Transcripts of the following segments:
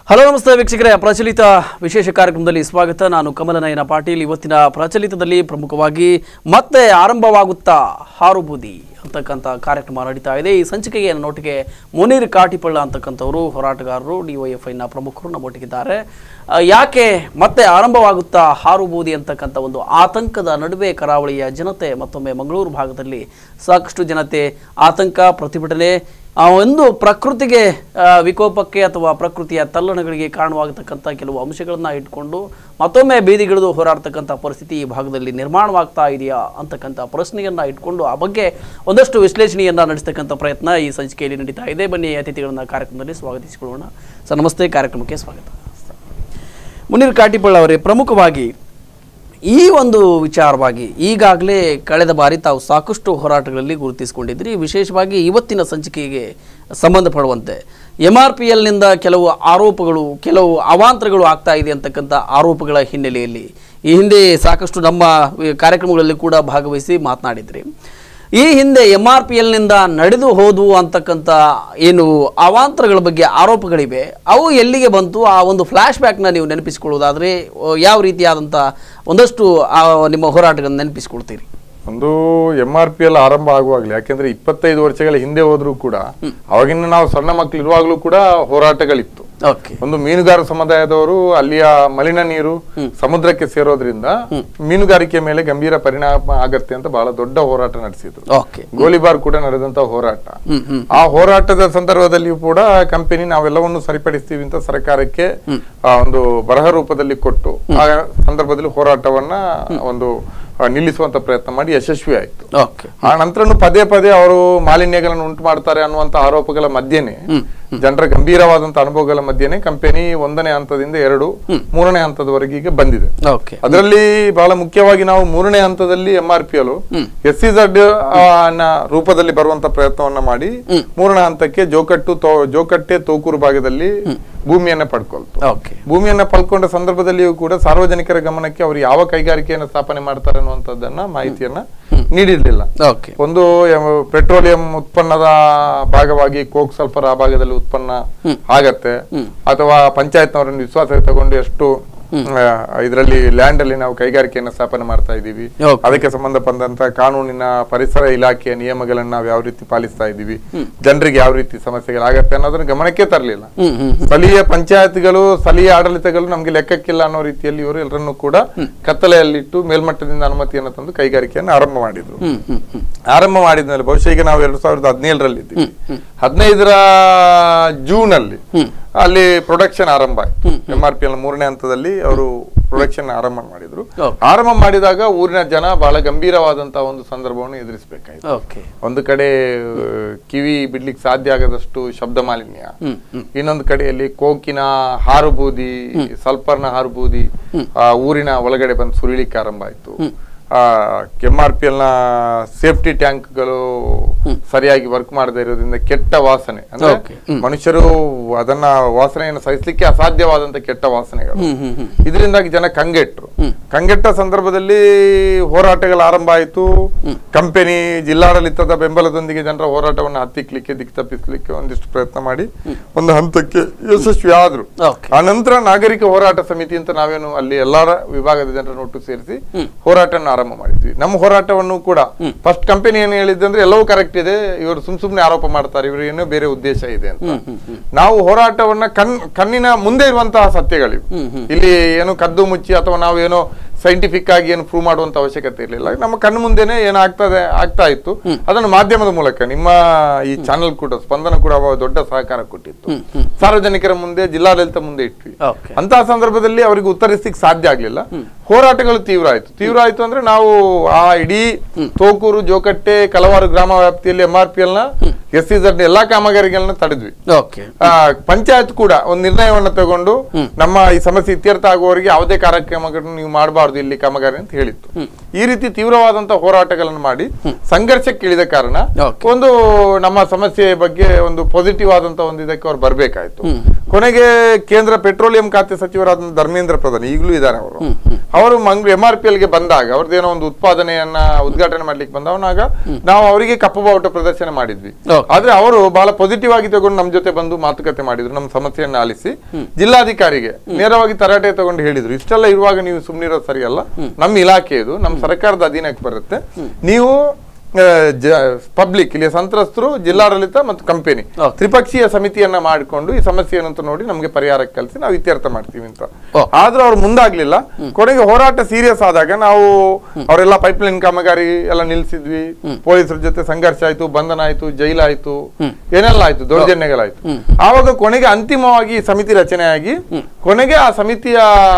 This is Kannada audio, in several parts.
ಹಲೋ ನಮಸ್ತೆ ವೀಕ್ಷಕರೇ ಪ್ರಚಲಿತ ವಿಶೇಷ ಕಾರ್ಯಕ್ರಮದಲ್ಲಿ ಸ್ವಾಗತ ನಾನು ಕಮಲನಯನ ಪಾಟೀಲ್ ಇವತ್ತಿನ ಪ್ರಚಲಿತದಲ್ಲಿ ಪ್ರಮುಖವಾಗಿ ಮತ್ತೆ ಆರಂಭವಾಗುತ್ತಾ ಹಾರುಬೂದಿ ಅಂತಕ್ಕಂಥ ಕಾರ್ಯಕ್ರಮ ನಡೀತಾ ಇದೆ ಈ ಸಂಚಿಕೆಗೆ ನನ್ನೊಟ್ಟಿಗೆ ಮುನೀರ್ ಕಾಟಿಪಳ್ಳ ಅಂತಕ್ಕಂಥವರು ಹೋರಾಟಗಾರರು ಡಿವೈಎಫ್ಐನ ಪ್ರಮುಖರು ನಮ್ಮೊಟ್ಟಿಗಿದ್ದಾರೆ ಆ, ಯಾಕೆ ಮತ್ತೆ ಆರಂಭವಾಗುತ್ತಾ ಹಾರುಬೂದಿ ಅಂತಕ್ಕಂಥ ಒಂದು ಆತಂಕದ ನಡುವೆ ಕರಾವಳಿಯ ಜನತೆ ಮತ್ತೊಮ್ಮೆ ಮಂಗಳೂರು ಭಾಗದಲ್ಲಿ ಸಾಕಷ್ಟು ಜನತೆ ಆತಂಕ ಪ್ರತಿಭಟನೆ ಆ ಒಂದು ಪ್ರಕೃತಿಗೆ ಆ, ವಿಕೋಪಕ್ಕೆ ಅಥವಾ ಪ್ರಕೃತಿಯ ತಲ್ಲಣಗಳಿಗೆ ಕಾರಣವಾಗತಕ್ಕಂಥ ಕೆಲವು ಅಂಶಗಳನ್ನ ಇಟ್ಕೊಂಡು ಮತ್ತೊಮ್ಮೆ ಬೀದಿಗಿಳಿದು ಹೋರಾಡ್ತಕ್ಕಂಥ ಪರಿಸ್ಥಿತಿ ಈ ಭಾಗದಲ್ಲಿ ನಿರ್ಮಾಣವಾಗ್ತಾ ಇದೆಯಾ ಅಂತಕ್ಕಂಥ ಪ್ರಶ್ನೆಯನ್ನ ಇಟ್ಕೊಂಡು ಆ ಬಗ್ಗೆ ಒಂದಷ್ಟು ವಿಶ್ಲೇಷಣೆಯನ್ನ ನಡೆಸ್ತಕ್ಕಂಥ ಪ್ರಯತ್ನ ಈ ಸಂಚಿಕೆಯಲ್ಲಿ ನಡೀತಾ ಇದೆ ಬನ್ನಿ ಅತಿಥಿಗಳನ್ನ ಕಾರ್ಯಕ್ರಮದಲ್ಲಿ ಸ್ವಾಗತಿಸಿಕೊಳ್ಳೋಣ ಸರ್ ನಮಸ್ತೆ ಕಾರ್ಯಕ್ರಮಕ್ಕೆ ಸ್ವಾಗತ ಮುನೀರ್ ಕಾಟಿಪಳ್ಳ ಅವರೇ ಪ್ರಮುಖವಾಗಿ ಈ ಒಂದು ವಿಚಾರವಾಗಿ ಈಗಾಗಲೇ ಕಳೆದ ಬಾರಿ ತಾವು ಸಾಕಷ್ಟು ಹೋರಾಟಗಳಲ್ಲಿ ಗುರುತಿಸಿಕೊಂಡಿದ್ರಿ ವಿಶೇಷವಾಗಿ ಇವತ್ತಿನ ಸಂಚಿಕೆಗೆ ಸಂಬಂಧಪಡುವಂತೆ ಎಮ್ ಆರ್ ಪಿ ಎಲ್ನಿಂದ ಕೆಲವು ಆರೋಪಗಳು ಕೆಲವು ಅವಾಂತರಗಳು ಆಗ್ತಾ ಇದೆ ಅಂತಕ್ಕಂಥ ಆರೋಪಗಳ ಹಿನ್ನೆಲೆಯಲ್ಲಿ ಈ ಹಿಂದೆ ಸಾಕಷ್ಟು ನಮ್ಮ ಈ ಕಾರ್ಯಕ್ರಮಗಳಲ್ಲಿ ಕೂಡ ಭಾಗವಹಿಸಿ ಮಾತನಾಡಿದ್ರಿ ಈ ಹಿಂದೆ ಎಮ್ ಆರ್ ಪಿ ಎಲ್ನಿಂದ ನಡೆದು ಹೋದವು ಅಂತಕ್ಕಂಥ ಏನು ಅವಾಂತರಗಳ ಬಗ್ಗೆ ಆರೋಪಗಳಿವೆ ಅವು ಎಲ್ಲಿಗೆ ಬಂತು ಆ ಒಂದು ಫ್ಲ್ಯಾಶ್ ಬ್ಯಾಕ್ನ ನೀವು ನೆನಪಿಸಿಕೊಳ್ಳೋದಾದರೆ ಯಾವ ರೀತಿಯಾದಂಥ ಒಂದಷ್ಟು ಆ ನಿಮ್ಮ ಹೋರಾಟಗಳನ್ನು ನೆನಪಿಸಿಕೊಳ್ತೀರಿ ಒಂದು ಎಂ ಆರ್ ಪಿ ಎಲ್ ಆರಂಭ ಆಗುವಾಗ್ಲೇ ಯಾಕೆಂದ್ರೆ ಇಪ್ಪತ್ತೈದು ವರ್ಷಗಳ ಹಿಂದೆ ಹೋದ್ರೂ ಕೂಡ ಅವಾಗಿನ ನಾವು ಸಣ್ಣ ಮಕ್ಕಳು ಇರುವಾಗಲೂ ಕೂಡ ಹೋರಾಟಗಳಿತ್ತು ಓಕೆ ಒಂದು ಮೀನುಗಾರ ಸಮುದಾಯದವರು ಅಲ್ಲಿಯ ಮಲಿನ ನೀರು ಸಮುದ್ರಕ್ಕೆ ಸೇರೋದ್ರಿಂದ ಮೀನುಗಾರಿಕೆ ಮೇಲೆ ಗಂಭೀರ ಪರಿಣಾಮ ಆಗತ್ತೆ ಅಂತ ಬಹಳ ದೊಡ್ಡ ಹೋರಾಟ ನಡೆಸಿದ್ರು ಓಕೆ ಗೋಲಿಬಾರ್ ಕೂಡ ನಡೆದಂತ ಹೋರಾಟ ಹ್ಮ್ ಹ್ಮ್ ಆ ಹೋರಾಟದ ಸಂದರ್ಭದಲ್ಲಿಯೂ ಕೂಡ ಕಂಪನಿ ನಾವೆಲ್ಲವನ್ನು ಸರಿಪಡಿಸ್ತೀವಿ ಅಂತ ಸರ್ಕಾರಕ್ಕೆ ಆ, ಒಂದು ಬರಹ ರೂಪದಲ್ಲಿ ಕೊಟ್ಟು ಆ ಸಂದರ್ಭದಲ್ಲಿ ಹೋರಾಟವನ್ನ ಒಂದು ಆ, ನಿಲ್ಲಿಸುವಂತ ಪ್ರಯತ್ನ ಮಾಡಿ ಯಶಸ್ವಿ ಆಯ್ತು ಓಕೆ ಆ ನಂತರನು ಪದೇ ಪದೇ ಅವರು ಮಾಲಿನ್ಯಗಳನ್ನು ಉಂಟು ಮಾಡ್ತಾರೆ ಅನ್ನುವಂತ ಆರೋಪಗಳ ಮಧ್ಯೆನೆ ಜನರ ಗಂಭೀರವಾದಂತ ಅನುಭವಗಳ ಮಧ್ಯೆನೆ ಕಂಪನಿ ಒಂದನೇ ಹಂತದಿಂದ ಎರಡು ಮೂರನೇ ಹಂತದವರೆಗೆ ಈಗ ಬಂದಿದೆ ಓಕೆ ಅದರಲ್ಲಿ ಬಹಳ ಮುಖ್ಯವಾಗಿ ನಾವು ಮೂರನೇ ಹಂತದಲ್ಲಿ M R P L S C Z ನ ರೂಪದಲ್ಲಿ ಬರುವಂತ ಪ್ರಯತ್ನವನ್ನ ಮಾಡಿ ಮೂರನೇ ಹಂತಕ್ಕೆ ಜೋಕಟ್ಟು ತೋ- ಜೋಕಟ್ಟೆ ತೋಕೂರು ಭಾಗದಲ್ಲಿ ಭೂಮಿಯನ್ನ ಪಡ್ಕೊಳ್ತು ಓಕೆ ಭೂಮಿಯನ್ನ ಪಡ್ಕೊಂಡ ಸಂದರ್ಭದಲ್ಲಿಯೂ ಕೂಡ ಸಾರ್ವಜನಿಕರ ಗಮನಕ್ಕೆ ಅವರು ಯಾವ ಕೈಗಾರಿಕೆಯನ್ನು ಸ್ಥಾಪನೆ ಮಾಡ್ತಾರೆ ಅನ್ನುವಂಥದ್ದನ್ನ ಮಾಹಿತಿಯನ್ನ ನೀಡಿರ್ಲಿಲ್ಲ ಓಕೆ ಒಂದು ಎಂ- ಪೆಟ್ರೋಲಿಯಂ ಉತ್ಪನ್ನದ ಭಾಗವಾಗಿ ಕೋಕ್ ಸಲ್ಫರ್ ಆ ಭಾಗದಲ್ಲಿ ಉತ್ಪನ್ನ ಆಗತ್ತೆ ಅಥವಾ ಪಂಚಾಯತ್ನವರನ್ನು ವಿಶ್ವಾಸ ತಗೊಂಡು ಎಷ್ಟು ಇದರಲ್ಲಿ ಲ್ಯಾಂಡ್ ಅಲ್ಲಿ ನಾವು ಕೈಗಾರಿಕೆಯನ್ನು ಸ್ಥಾಪನೆ ಮಾಡ್ತಾ ಇದ್ದೀವಿ Okay. ಅದಕ್ಕೆ ಸಂಬಂಧಪಟ್ಟಂತ ಕಾನೂನಿನ ಪರಿಸರ ಇಲಾಖೆಯ ನಿಯಮಗಳನ್ನ ನಾವು ಯಾವ ರೀತಿ ಪಾಲಿಸ್ತಾ ಇದ್ದೀವಿ ಜನರಿಗೆ ಯಾವ ರೀತಿ ಸಮಸ್ಯೆಗಳಾಗತ್ತೆ ಅನ್ನೋದನ್ನ ಗಮನಕ್ಕೆ ತರಲಿಲ್ಲ ಹ್ಮ್ ಹ್ಮ್ ಸ್ಥಳೀಯ ಪಂಚಾಯತ್ಗಳು ಸ್ಥಳೀಯ ಆಡಳಿತಗಳು ನಮ್ಗೆ ಲೆಕ್ಕಕ್ಕಿಲ್ಲ ಅನ್ನೋ ರೀತಿಯಲ್ಲಿ ಇವರು ಎಲ್ಲರನ್ನೂ ಕೂಡ ಕತ್ತಲೆಯಲ್ಲಿಟ್ಟು ಮೇಲ್ಮಟ್ಟದಿಂದ ಅನುಮತಿಯನ್ನು ತಂದು ಕೈಗಾರಿಕೆಯನ್ನು ಆರಂಭ ಮಾಡಿದ್ರು ಹ್ಮ್ ಹ್ಮ್ ಹ್ಮ್ ಆರಂಭ ಮಾಡಿದ್ಮೇಲೆ ಬಹುಶಃ ಈಗ ನಾವು ಎರಡ್ ಸಾವಿರದ ಹದಿನೇಳರಲ್ಲಿ ಇದ್ದೀವಿ ಹದಿನೈದರ ಜೂನ್ ಅಲ್ಲಿ ಅಲ್ಲಿ ಪ್ರೊಡಕ್ಷನ್ ಆರಂಭ ಆಯ್ತು ಎಂ ಆರ್ ಪಿ ಎಲ್ ಮೂರನೇ ಹಂತದಲ್ಲಿ ಅವರು ಪ್ರೊಡಕ್ಷನ್ ಆರಂಭ ಮಾಡಿದ್ರು Okay. ಆರಂಭ ಮಾಡಿದಾಗ ಊರಿನ ಜನ ಬಹಳ ಗಂಭೀರವಾದಂತಹ ಒಂದು ಸಂದರ್ಭವನ್ನು ಎದುರಿಸಬೇಕಾಯ್ತು ಓಕೆ ಒಂದು ಕಡೆ ಆ, ಕಿವಿ ಬಿಡ್ಲಿಕ್ಕೆ ಸಾಧ್ಯ ಆಗದಷ್ಟು ಶಬ್ದ ಮಾಲಿನ್ಯ ಹ್ಮ್ ಹ್ಮ್ ಇನ್ನೊಂದು ಕಡೆಯಲ್ಲಿ ಕೋಕಿನ ಹಾರುಬೂದಿ ಸಲ್ಫರ್ನ ಹಾರುಬೂದಿ ಆ ಊರಿನ ಒಳಗಡೆ ಬಂದು ಸುರಿಲಿಕ್ಕೆ ಆರಂಭ ಆಯ್ತು ಎಂ ಆರ್ ಪಿ ಎಲ್ ನ ಸೇಫ್ಟಿ ಟ್ಯಾಂಕ್ಗಳು ಸರಿಯಾಗಿ ವರ್ಕ್ ಮಾಡದೇ ಇರೋದ್ರಿಂದ ಕೆಟ್ಟ ವಾಸನೆ ಅಂದ್ರೆ Okay. ಹ್ಮ್. ಮನುಷ್ಯರು ಅದನ್ನ ವಾಸನೆಯನ್ನು ಸಹಿಸಲಿಕ್ಕೆ ಅಸಾಧ್ಯವಾದಂತ ಕೆಟ್ಟ ವಾಸನೆಗಳು ಹ್ಮ್ ಹ್ಮ್ ಹ್ಮ್ ಇದರಿಂದಾಗಿ ಜನ ಕಂಗೆಟ್ರು ಕಂಗೆಟ್ಟ ಸಂದರ್ಭದಲ್ಲಿ ಹೋರಾಟಗಳು ಆರಂಭ ಆಯಿತು ಕಂಪನಿ ಜಿಲ್ಲಾಡಳಿತದ ಬೆಂಬಲದೊಂದಿಗೆ ಜನರ ಹೋರಾಟವನ್ನು ಹತ್ತಿಕ್ಲಿಕ್ಕೆ ದಿಕ್ ತಪ್ಪಿಸ್ಲಿಕ್ಕೆ ಒಂದಿಷ್ಟು ಪ್ರಯತ್ನ ಮಾಡಿ ಒಂದು ಹಂತಕ್ಕೆ ಯಶಸ್ವಿ ಆದ್ರು ಓಕೆ ಆ ನಂತರ ನಾಗರಿಕ ಹೋರಾಟ ಸಮಿತಿ ಅಂತ ನಾವೇನು ಅಲ್ಲಿ ಎಲ್ಲರ ವಿಭಾಗದ ಜನರನ್ನು ಒಟ್ಟು ಸೇರಿಸಿ ಹೋರಾಟವನ್ನು ಆರಂಭ ಮಾಡಿದ್ವಿ ನಮ್ಮ ಹೋರಾಟವನ್ನು ಕೂಡ ಫಸ್ಟ್ ಕಂಪನಿ ಏನು ಹೇಳಿದ್ದಂದ್ರೆ ಎಲ್ಲವೂ ಕರೆಕ್ಟ್ ಇದೆ ಇವರು ಸುಮ್ ಸುಮ್ನೆ ಆರೋಪ ಮಾಡ್ತಾರೆ ಇವರು ಏನೋ ಬೇರೆ ಉದ್ದೇಶ ಇದೆ ಅಂತ ನಾವು ಹೋರಾಟವನ್ನ ಕಣ್ ಕಣ್ಣಿನ ಮುಂದೆ ಇರುವಂತಹ ಸತ್ಯಗಳಿವು ಇಲ್ಲಿ ಏನು ಕದ್ದು ಮುಚ್ಚಿ ಅಥವಾ ನಾವು ಏನೋ ಸೈಂಟಿಫಿಕ್ ಆಗಿ ಏನು ಪ್ರೂವ್ ಮಾಡುವಂತ ಅವಶ್ಯಕತೆ ಇರಲಿಲ್ಲ ನಮ್ಮ ಕಣ್ಣು ಮುಂದೆನೆ ಏನಾಗ್ತದೆ ಆಗ್ತಾ ಇತ್ತು ಅದನ್ನು ಮಾಧ್ಯಮದ ಮೂಲಕ ನಿಮ್ಮ ಈ ಚಾನೆಲ್ ಕೂಡ ಸ್ಪಂದನ ಕೂಡ ಅವಾಗ ದೊಡ್ಡ ಸಹಕಾರ ಕೊಟ್ಟಿತ್ತು ಸಾರ್ವಜನಿಕರ ಮುಂದೆ ಜಿಲ್ಲಾಡಳಿತ ಮುಂದೆ ಇಟ್ವಿ ಓಕೆ ಅಂತಹ ಸಂದರ್ಭದಲ್ಲಿ ಅವರಿಗೆ ಉತ್ತರಿಸಲಿಕ್ಕೆ ಸಾಧ್ಯ ಆಗ್ಲಿಲ್ಲ ಹೋರಾಟಗಳು ತೀವ್ರ ಆಯ್ತು ತೀವ್ರ ಆಯ್ತು ಅಂದ್ರೆ ನಾವು ಆ ಇಡೀ ತೋಕೂರು ಜೋಕಟ್ಟೆ ಕಲವಾರು ಗ್ರಾಮ ವ್ಯಾಪ್ತಿಯಲ್ಲಿ ಎಂ ಆರ್ ಪಿ ಎಲ್ ನ ಎಸ್ ಸಿ ಎಲ್ಲಾ ಕಾಮಗಾರಿಗಳನ್ನ ತಡೆದ್ವಿ ಓಕೆ ಆ, ಪಂಚಾಯತ್ ಕೂಡ ಒಂದು ನಿರ್ಣಯವನ್ನ ತಗೊಂಡು ನಮ್ಮ ಈ ಸಮಸ್ಯೆ ಇತ್ಯರ್ಥ ಆಗುವವರೆಗೆ ಯಾವುದೇ ಕಾರ್ಯಕ್ರಮಗಳನ್ನು ನೀವು ಮಾಡಬಾರ್ದು ಇಲ್ಲಿ ಕಾಮಗಾರಿ ಅಂತ ಹೇಳಿತ್ತು ಈ ರೀತಿ ತೀವ್ರವಾದಂತ ಹೋರಾಟಗಳನ್ನು ಮಾಡಿ ಸಂಘರ್ಷಕ್ಕೆ ಇಳಿದ ಕಾರಣ Okay. ಒಂದು ನಮ್ಮ ಸಮಸ್ಯೆ ಬಗ್ಗೆ ಒಂದು ಪಾಸಿಟಿವ್ ಆದಂತ ಒಂದು ಇದಕ್ಕೆ ಅವ್ರು ಬರ್ಬೇಕಾಯ್ತು ಕೊನೆಗೆ ಕೇಂದ್ರ ಪೆಟ್ರೋಲಿಯಂ ಖಾತೆ ಸಚಿವರಾದ ಧರ್ಮೇಂದ್ರ ಪ್ರಧಾನ್ ಈಗಲೂ ಇದ್ದಾರೆ ಅವರು ಅವರು ಮಂಗ್ ಎಂ ಆರ್ ಪಿ ಎಲ್ಗೆ ಬಂದಾಗ ಅವ್ರದ್ದೇನೋ ಒಂದು ಉತ್ಪಾದನೆಯನ್ನ ಉದ್ಘಾಟನೆ ಮಾಡ್ಲಿಕ್ಕೆ ಬಂದವನಾಗ ನಾವು ಅವರಿಗೆ ಕಪ್ಪು ಬಾವುಟ ಪ್ರದರ್ಶನ ಮಾಡಿದ್ವಿ Okay. ಆದ್ರೆ ಅವರು ಬಹಳ ಪಾಸಿಟಿವ್ ಆಗಿ ತಗೊಂಡು ನಮ್ ಜೊತೆ ಬಂದು ಮಾತುಕತೆ ಮಾಡಿದ್ರು ನಮ್ಮ ಸಮಸ್ಯೆಯನ್ನ ಆಲಿಸಿ ಜಿಲ್ಲಾಧಿಕಾರಿಗೆ ನೇರವಾಗಿ ತರಾಟೆ ತಗೊಂಡು ಹೇಳಿದ್ರು ಇಷ್ಟೆಲ್ಲ ಇರುವಾಗ ನೀವು ಸುಮ್ನಿರೋದು ಸರಿಯಲ್ಲ ನಮ್ಮ ಇಲಾಖೆ ಇದು ನಮ್ಮ ಸರ್ಕಾರದ ಅಧೀನಕ್ಕೆ ಬರುತ್ತೆ ನೀವು ಪಬ್ಲಿಕ್ ಇಲ್ಲಿ ಸಂತ್ರಸ್ತರು ಜಿಲ್ಲಾಡಳಿತ ಮತ್ತು ಕಂಪನಿ Okay. ತ್ರಿಪಕ್ಷೀಯ ಸಮಿತಿಯನ್ನ ಮಾಡಿಕೊಂಡು ಈ ಸಮಸ್ಯೆ ಏನು ಅಂತ ನೋಡಿ ನಮಗೆ ಪರಿಹಾರಕ್ಕೆ ಕಲಿಸಿ ನಾವು ಇತ್ಯರ್ಥ ಮಾಡ್ತೀವಿ ಅಂತ Oh. ಆದ್ರೂ ಅವ್ರು ಮುಂದಾಗ್ಲಿಲ್ಲ ಕೊನೆಗೆ ಹೋರಾಟ ಸೀರಿಯಸ್ ಆದಾಗ ನಾವು ಅವರೆಲ್ಲ ಪೈಪ್ಲೈನ್ ಕಾಮಗಾರಿ ಎಲ್ಲ ನಿಲ್ಸಿದ್ವಿ ಪೊಲೀಸರ ಜೊತೆ ಸಂಘರ್ಷ ಆಯ್ತು ಬಂಧನ ಆಯ್ತು ಜೈಲಾಯ್ತು ಏನೆಲ್ಲ ಆಯ್ತು ದೌರ್ಜನ್ಯಗಳಾಯ್ತು ಆವಾಗ ಕೊನೆಗೆ ಅಂತಿಮವಾಗಿ ಈ ಸಮಿತಿ ರಚನೆಯಾಗಿ ಕೊನೆಗೆ ಆ ಸಮಿತಿಯ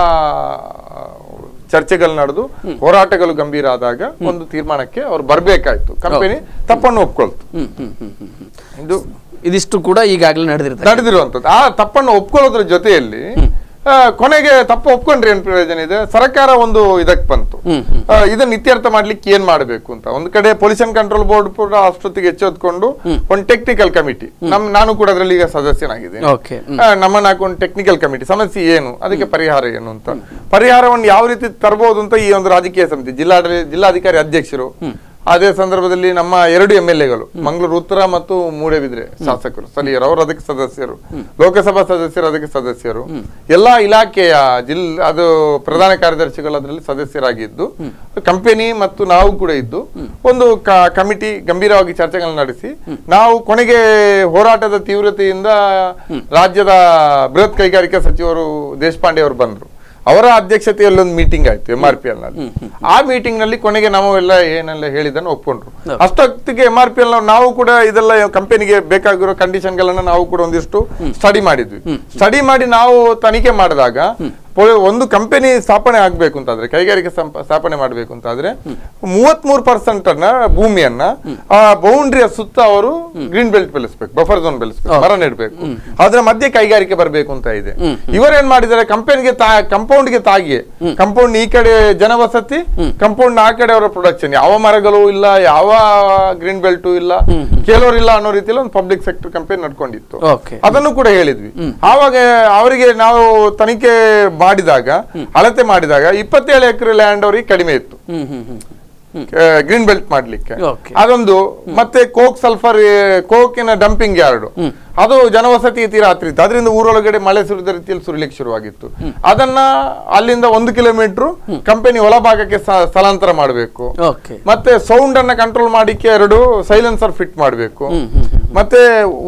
ಚರ್ಚೆಗಳು ನಡೆದು ಹೋರಾಟಗಳು ಗಂಭೀರ ಆದಾಗ ಒಂದು ತೀರ್ಮಾನಕ್ಕೆ ಅವ್ರು ಬರ್ಬೇಕಾಯ್ತು ಕಂಪನಿ ತಪ್ಪನ್ನು ಒಪ್ಕೊಳ್ತು ಹ್ಮ್ ಹ್ಮ್ ಹ್ಮ್ ಹ್ಮ್ ಹ್ಮ್. ಇದು ಇದಿಷ್ಟು ಕೂಡ ಈಗಾಗಲೇ ನಡೆದಿರುತ್ತೆ ನಡೆದಿರುವಂತದ್ದು ಆ ತಪ್ಪನ್ನು ಒಪ್ಕೊಳ್ಳೋದ್ರ ಜೊತೆಯಲ್ಲಿ ಆ, ಕೊನೆಗೆ ತಪ್ಪು ಒಪ್ಕೊಂಡ್ರೆ ಏನ್ ಪ್ರಯೋಜನ ಇದೆ ಸರ್ಕಾರ ಒಂದು ಇದಕ್ಕೆ ಬಂತು ಹ್ಮ್ ಆ, ಇದನ್ನ ಇತ್ಯರ್ಥ ಮಾಡ್ಲಿಕ್ಕೆ ಏನ್ ಮಾಡಬೇಕು ಅಂತ ಒಂದ್ ಕಡೆ ಪೊಲ್ಯೂಷನ್ ಕಂಟ್ರೋಲ್ ಬೋರ್ಡ್ ಕೂಡ ಅಷ್ಟೊತ್ತಿಗೆ ಎಚ್ಚೆತ್ಕೊಂಡು ಒಂದು ಟೆಕ್ನಿಕಲ್ ಕಮಿಟಿ ನಮ್ ನಾನು ಕೂಡ ಅದರಲ್ಲಿ ಈಗ ಸದಸ್ಯನಾಗಿದ್ದೇನೆ ಓಕೆ ಆ, ನಮ್ಮನ್ನ ಹಾಕೊಂಡು ಟೆಕ್ನಿಕಲ್ ಕಮಿಟಿ ಸಮಸ್ಯೆ ಏನು ಅದಕ್ಕೆ ಪರಿಹಾರ ಏನು ಅಂತ ಪರಿಹಾರವನ್ನು ಯಾವ ರೀತಿ ತರಬಹುದು ಅಂತ ಈ ಒಂದು ರಾಜಕೀಯ ಸಮಿತಿ ಜಿಲ್ಲಾಡಳಿ ಜಿಲ್ಲಾಧಿಕಾರಿ ಅಧ್ಯಕ್ಷರು ಅದೇ ಸಂದರ್ಭದಲ್ಲಿ ನಮ್ಮ ಎರಡು ಎಂ ಎಲ್ ಎಗಳು ಮಂಗಳೂರು ಉತ್ತರ ಮತ್ತು ಮೂಡಬಿದ್ರೆ ಶಾಸಕರು ಸ್ಥಳೀಯರು ಅವರು ಅದಕ್ಕೆ ಸದಸ್ಯರು ಲೋಕಸಭಾ ಸದಸ್ಯರು ಅದಕ್ಕೆ ಸದಸ್ಯರು ಎಲ್ಲಾ ಇಲಾಖೆಯ ಜಿಲ್ ಅದು ಪ್ರಧಾನ ಕಾರ್ಯದರ್ಶಿಗಳು ಅದರಲ್ಲಿ ಸದಸ್ಯರಾಗಿದ್ದು ಕಂಪನಿ ಮತ್ತು ನಾವು ಕೂಡ ಇದ್ದು ಒಂದು ಕಮಿಟಿ ಗಂಭೀರವಾಗಿ ಚರ್ಚೆಗಳನ್ನು ನಡೆಸಿ ನಾವು ಕೊನೆಗೆ ಹೋರಾಟದ ತೀವ್ರತೆಯಿಂದ ರಾಜ್ಯದ ಬೃಹತ್ ಕೈಗಾರಿಕಾ ಸಚಿವರು ದೇಶಪಾಂಡೆ ಅವರು ಬಂದ್ರು ಅವರ ಅಧ್ಯಕ್ಷತೆಯಲ್ಲಿ ಒಂದು ಮೀಟಿಂಗ್ ಆಯ್ತು ಎಂ ಆರ್ ಪಿ ಎಲ್ ನಲ್ಲಿ ಆ ಮೀಟಿಂಗ್ ನಲ್ಲಿ ಕೊನೆಗೆ ನಾವು ಎಲ್ಲ ಏನೆಲ್ಲ ಹೇಳಿದ್ದನ್ನು ಒಪ್ಕೊಂಡ್ರು ಅಷ್ಟೊತ್ತಿಗೆ ಎಂ ಆರ್ ಪಿ ಎಲ್ ನಾವು ಕೂಡ ಇದೆಲ್ಲ ಕಂಪನಿಗೆ ಬೇಕಾಗಿರೋ ಕಂಡೀಷನ್ ಗಳನ್ನ ನಾವು ಕೂಡ ಒಂದಿಷ್ಟು ಸ್ಟಡಿ ಮಾಡಿದ್ವಿ ಸ್ಟಡಿ ಮಾಡಿ ನಾವು ತನಿಖೆ ಮಾಡಿದಾಗ ಪೊ- ಒಂದು ಕಂಪನಿ ಸ್ಥಾಪನೆ ಆಗ್ಬೇಕು ಅಂತಾದ್ರೆ ಕೈಗಾರಿಕೆ ಸಂಪ- ಸ್ಥಾಪನೆ ಮಾಡ್ಬೇಕು ಅಂತಾದ್ರೆ ಮೂವತ್ಮೂರು ಪರ್ಸೆಂಟ್ ಅನ್ನ ಭೂಮಿಯನ್ನ ಆ ಬೌಂಡ್ರಿಯ ಸುತ್ತ ಅವರು ಗ್ರೀನ್ ಬೆಲ್ಟ್ ಬೆಳೆಸ್ಬೇಕು ಬಫರ್ ಝೋನ್ ಬೆಳೆಸ್ಬೇಕು ಮರ ನೆಡ್ಬೇಕು ಅದ್ರ ಮಧ್ಯೆ ಕೈಗಾರಿಕೆ ಬರಬೇಕು ಅಂತ ಇದೆ ಇವರೇನ್ ಮಾಡಿದ್ದಾರೆ ಕಂಪನಿಗೆ ಕಂಪೌಂಡ್ ಗೆ ತಾಗಿ ಕಂಪೌಂಡ್ ಈ ಕಡೆ ಜನವಸತಿ ಕಂಪೌಂಡ್ ಆ ಕಡೆ ಅವರ ಪ್ರೊಡಕ್ಷನ್ ಯಾವ ಮರಗಳು ಇಲ್ಲ ಯಾವ ಗ್ರೀನ್ ಬೆಲ್ಟ್ ಇಲ್ಲ ಕೆಲವರಿಲ್ಲ ಅನ್ನೋ ರೀತಿಯಲ್ಲಿ ಒಂದು ಪಬ್ಲಿಕ್ ಸೆಕ್ಟರ್ ಕಂಪನಿ ನಡ್ಕೊಂಡಿತ್ತು ಓಕೆ ಅದನ್ನು ಕೂಡ ಹೇಳಿದ್ವಿ ಆವಾಗ ಅವರಿಗೆ ನಾವು ತನಿಖೆ ಮಾಡಿದಾಗ ಅಳತೆ ಮಾಡಿದಾಗ ಇಪ್ಪತ್ತೇಳು ಎಕರೆ ಲ್ಯಾಂಡ್ ಅವರಿಗೆ ಕಡಿಮೆ ಇತ್ತು ಹ್ಮ್ ಹ್ಮ್ ಹ್ಮ್ ಗ್ರೀನ್ ಬೆಲ್ಟ್ ಮಾಡ್ಲಿಕ್ಕೆ Okay. ಅದೊಂದು ಮತ್ತೆ ಕೋಕ್ ಸಲ್ಫರ್ ಕೋಕಿನ ಡಂಪಿಂಗ್ ಯಾರ್ಡ್ ಅದು ಜನವಸತಿ ತೀರ ಹತ್ರ ಇತ್ತು ಅದರಿಂದ ಊರೊಳಗಡೆ ಮಳೆ ಸುರಿದ ರೀತಿಯಲ್ಲಿ ಸುರಿಲಿಕ್ಕೆ ಶುರುವಾಗಿತ್ತು ಅದನ್ನ ಅಲ್ಲಿಂದ ಒಂದು ಕಿಲೋಮೀಟರ್ ಕಂಪನಿ ಒಳಭಾಗಕ್ಕೆ ಸ- ಸ್ಥಳಾಂತರ ಮಾಡಬೇಕು ಓಕೆ ಮತ್ತೆ ಸೌಂಡ್ ಅನ್ನ ಕಂಟ್ರೋಲ್ ಮಾಡಿಕ್ಕೆ ಎರಡು ಸೈಲೆನ್ಸರ್ ಫಿಟ್ ಮಾಡಬೇಕು ಮತ್ತೆ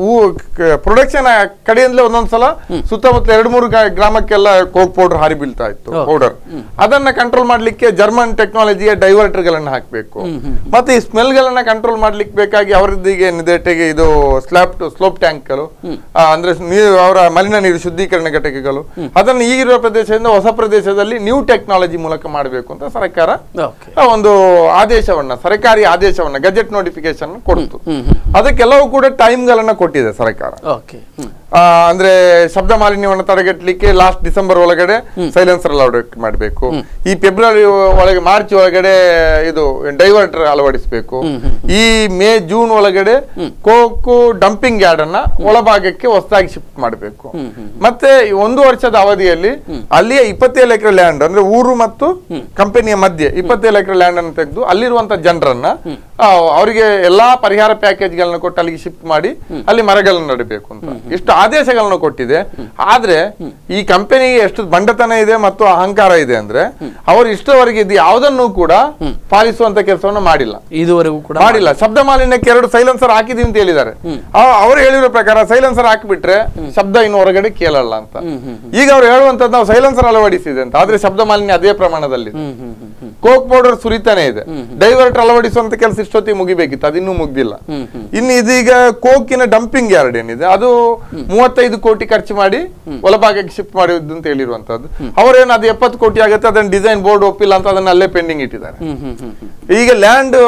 ಪ್ರೊಡಕ್ಷನ್ ಕಡೆಯಿಂದಲೇ ಒಂದೊಂದ್ಸಲ ಸುತ್ತಮುತ್ತ ಎರಡು ಮೂರು ಗ- ಗ್ರಾಮಕ್ಕೆಲ್ಲ ಕೋಕ್ ಪೌಡರ್ ಹಾರಿ ಬೀಳ್ತಾ ಇತ್ತು ಪೌಡರ್ ಅದನ್ನ ಕಂಟ್ರೋಲ್ ಮಾಡ್ಲಿಕ್ಕೆ ಜರ್ಮನ್ ಟೆಕ್ನಾಲಜಿಯ ಡೈವರ್ಟರ್ ಗಳನ್ನ ಹಾಕ್ಬೇಕು ಮತ್ತೆ ಈ ಸ್ಮೆಲ್ ಗಳನ್ನ ಕಂಟ್ರೋಲ್ ಮಾಡ್ಲಿಕ್ಕೆ ಬೇಕಾಗಿ ಅವರದ್ದೀಗೆ ನಿದಟೆಗೆ ಇದು ಸ್ಲಾಪ್ ಸ್ಲೋಪ್ ಟ್ಯಾಂಕ್ಗಳು ಅಂದ್ರೆ ನೀರು ಅವರ ಮಲಿನ ನೀರು ಶುದ್ಧೀಕರಣ ಘಟಕಗಳು ಅದನ್ನು ಈಗಿರುವ ಪ್ರದೇಶದಿಂದ ಹೊಸ ಪ್ರದೇಶದಲ್ಲಿ ನ್ಯೂ ಟೆಕ್ನಾಲಜಿ ಮೂಲಕ ಮಾಡಬೇಕು ಅಂತ ಸರ್ಕಾರ ಓಕೆ ಆ ಒಂದು ಆದೇಶವನ್ನ ಸರ್ಕಾರಿ ಆದೇಶವನ್ನ ಗಜೆಟ್ ನೋಟಿಫಿಕೇಶನ್ ಕೊಡ್ತು ಅದಕ್ಕೆಲ್ಲವೂ ಕೂಡ ಟೈಮ್ ಗಳನ್ನ ಕೊಟ್ಟಿದೆ ಸರ್ಕಾರ ಓಕೆ ಹ್ಮ್ ಆ, ಅಂದ್ರೆ ಶಬ್ದ ಮಾಲಿನ್ಯವನ್ನು ತಡೆಗಟ್ಟಲಿಕ್ಕೆ ಲಾಸ್ಟ್ ಡಿಸೆಂಬರ್ ಒಳಗಡೆ ಸೈಲೆನ್ಸರ್ ಅಳವಡಿಕೆ ಮಾಡಬೇಕು ಈ ಫೆಬ್ರವರಿ ಒಳಗೆ ಮಾರ್ಚ್ ಒಳಗಡೆ ಇದು ಡೈವರ್ಟರ್ ಅಳವಡಿಸಬೇಕು ಈ ಮೇ ಜೂನ್ ಒಳಗಡೆ ಕೋಕು ಡಂಪಿಂಗ್ ಯಾರ್ಡ್ ಅನ್ನ ಒಳಭಾಗಕ್ಕೆ ಹೊಸದಾಗಿ ಶಿಫ್ಟ್ ಮಾಡಬೇಕು ಮತ್ತೆ ಈ ಒಂದು ವರ್ಷದ ಅವಧಿಯಲ್ಲಿ ಅಲ್ಲಿಯ ಇಪ್ಪತ್ತೇಳು ಎಕರೆ ಲ್ಯಾಂಡ್ ಅಂದ್ರೆ ಊರು ಮತ್ತು ಕಂಪನಿಯ ಮಧ್ಯೆ ಇಪ್ಪತ್ತೇಳು ಎಕರೆ ಲ್ಯಾಂಡ್ ಅನ್ನು ತೆಗೆದು ಅಲ್ಲಿರುವಂತ ಜನರನ್ನ ಆ, ಅವರಿಗೆ ಎಲ್ಲಾ ಪರಿಹಾರ ಪ್ಯಾಕೇಜ್ ಗಳನ್ನ ಕೊಟ್ಟು ಅಲ್ಲಿಗೆ ಶಿಫ್ಟ್ ಮಾಡಿ ಅಲ್ಲಿ ಮರಗಳನ್ನು ನೆಡಬೇಕು ಅಂತ ಇಷ್ಟು ಆದೇಶಗಳನ್ನು ಕೊಟ್ಟಿದೆ ಆದ್ರೆ ಈ ಕಂಪನಿಗೆ ಎಷ್ಟು ಬಂಡತನ ಇದೆ ಮತ್ತು ಅಹಂಕಾರ ಇದೆ ಅಂದ್ರೆ ಅವರು ಇಷ್ಟವರೆಗೆ ಇದು ಯಾವುದನ್ನು ಕೂಡ ಪಾಲಿಸುವಂತ ಕೆಲಸವನ್ನು ಮಾಡಿಲ್ಲ ಇದುವರೆಗೂ ಕೂಡ ಮಾಡಿಲ್ಲ ಶಬ್ದ ಮಾಲಿನ್ಯಕ್ಕೆ ಎರಡು ಸೈಲೆನ್ಸರ್ ಹಾಕಿದೀವಿ ಅಂತ ಹೇಳಿದ್ದಾರೆ ಆ- ಅವ್ರು ಹೇಳಿರೋ ಪ್ರಕಾರ ಸೈಲೆನ್ಸರ್ ಹಾಕಿಬಿಟ್ರೆ ಶಬ್ದ ಇನ್ನು ಹೊರಗಡೆ ಕೇಳಲ್ಲ ಅಂತ ಈಗ ಅವ್ರು ಹೇಳುವಂತದ್ದು ನಾವು ಸೈಲೆನ್ಸರ್ ಅಳವಡಿಸಿದೆ ಅಂತ ಆದ್ರೆ ಶಬ್ದ ಮಾಲಿನ್ಯ ಅದೇ ಪ್ರಮಾಣದಲ್ಲಿ ಹ್ಮ್ ಹ್ಮ್ ಹ್ಮ್ ಹ್ಮ್ ಕೋಕ್ ಪೌಡರ್ ಸುರಿತಾನೆ ಇದೆ ಡೈವರ್ಟ್ ಅಳವಡಿಸುವಂತ ಕೆಲಸ ಇಷ್ಟೊತ್ತಿಗೆ ಮುಗಿಬೇಕಿತ್ತು ಅದಿನ್ನೂ ಮುಗ್ದಿಲ್ಲ ಇನ್ನು ಇದೀಗ ಕೋಕಿನ ಡಂಪಿಂಗ್ ಯಾರ್ಡ್ ಏನಿದೆ ಅದು ಮೂವತ್ತೈದು ಕೋಟಿ ಖರ್ಚು ಮಾಡಿ ಒಳಭಾಗಕ್ಕೆ ಶಿಫ್ಟ್ ಮಾಡಿದ್ದು ಅಂತ ಹೇಳಿರುವಂತದ್ದು ಅವರೇನು ಅದು ಎಪ್ಪತ್ತು ಕೋಟಿ ಆಗುತ್ತೆ ಅದನ್ನ ಡಿಸೈನ್ ಬೋರ್ಡ್ ಒಪ್ಪಿಲ್ಲ ಅಂತ ಅದನ್ನ ಅಲ್ಲೇ ಪೆಂಡಿಂಗ್ ಇಟ್ಟಿದ್ದಾರೆ ಹ್ಮ್ ಹ್ಮ್ ಹ್ಮ್ ಹ್ಮ್ ಈಗ ಲ್ಯಾಂಡ್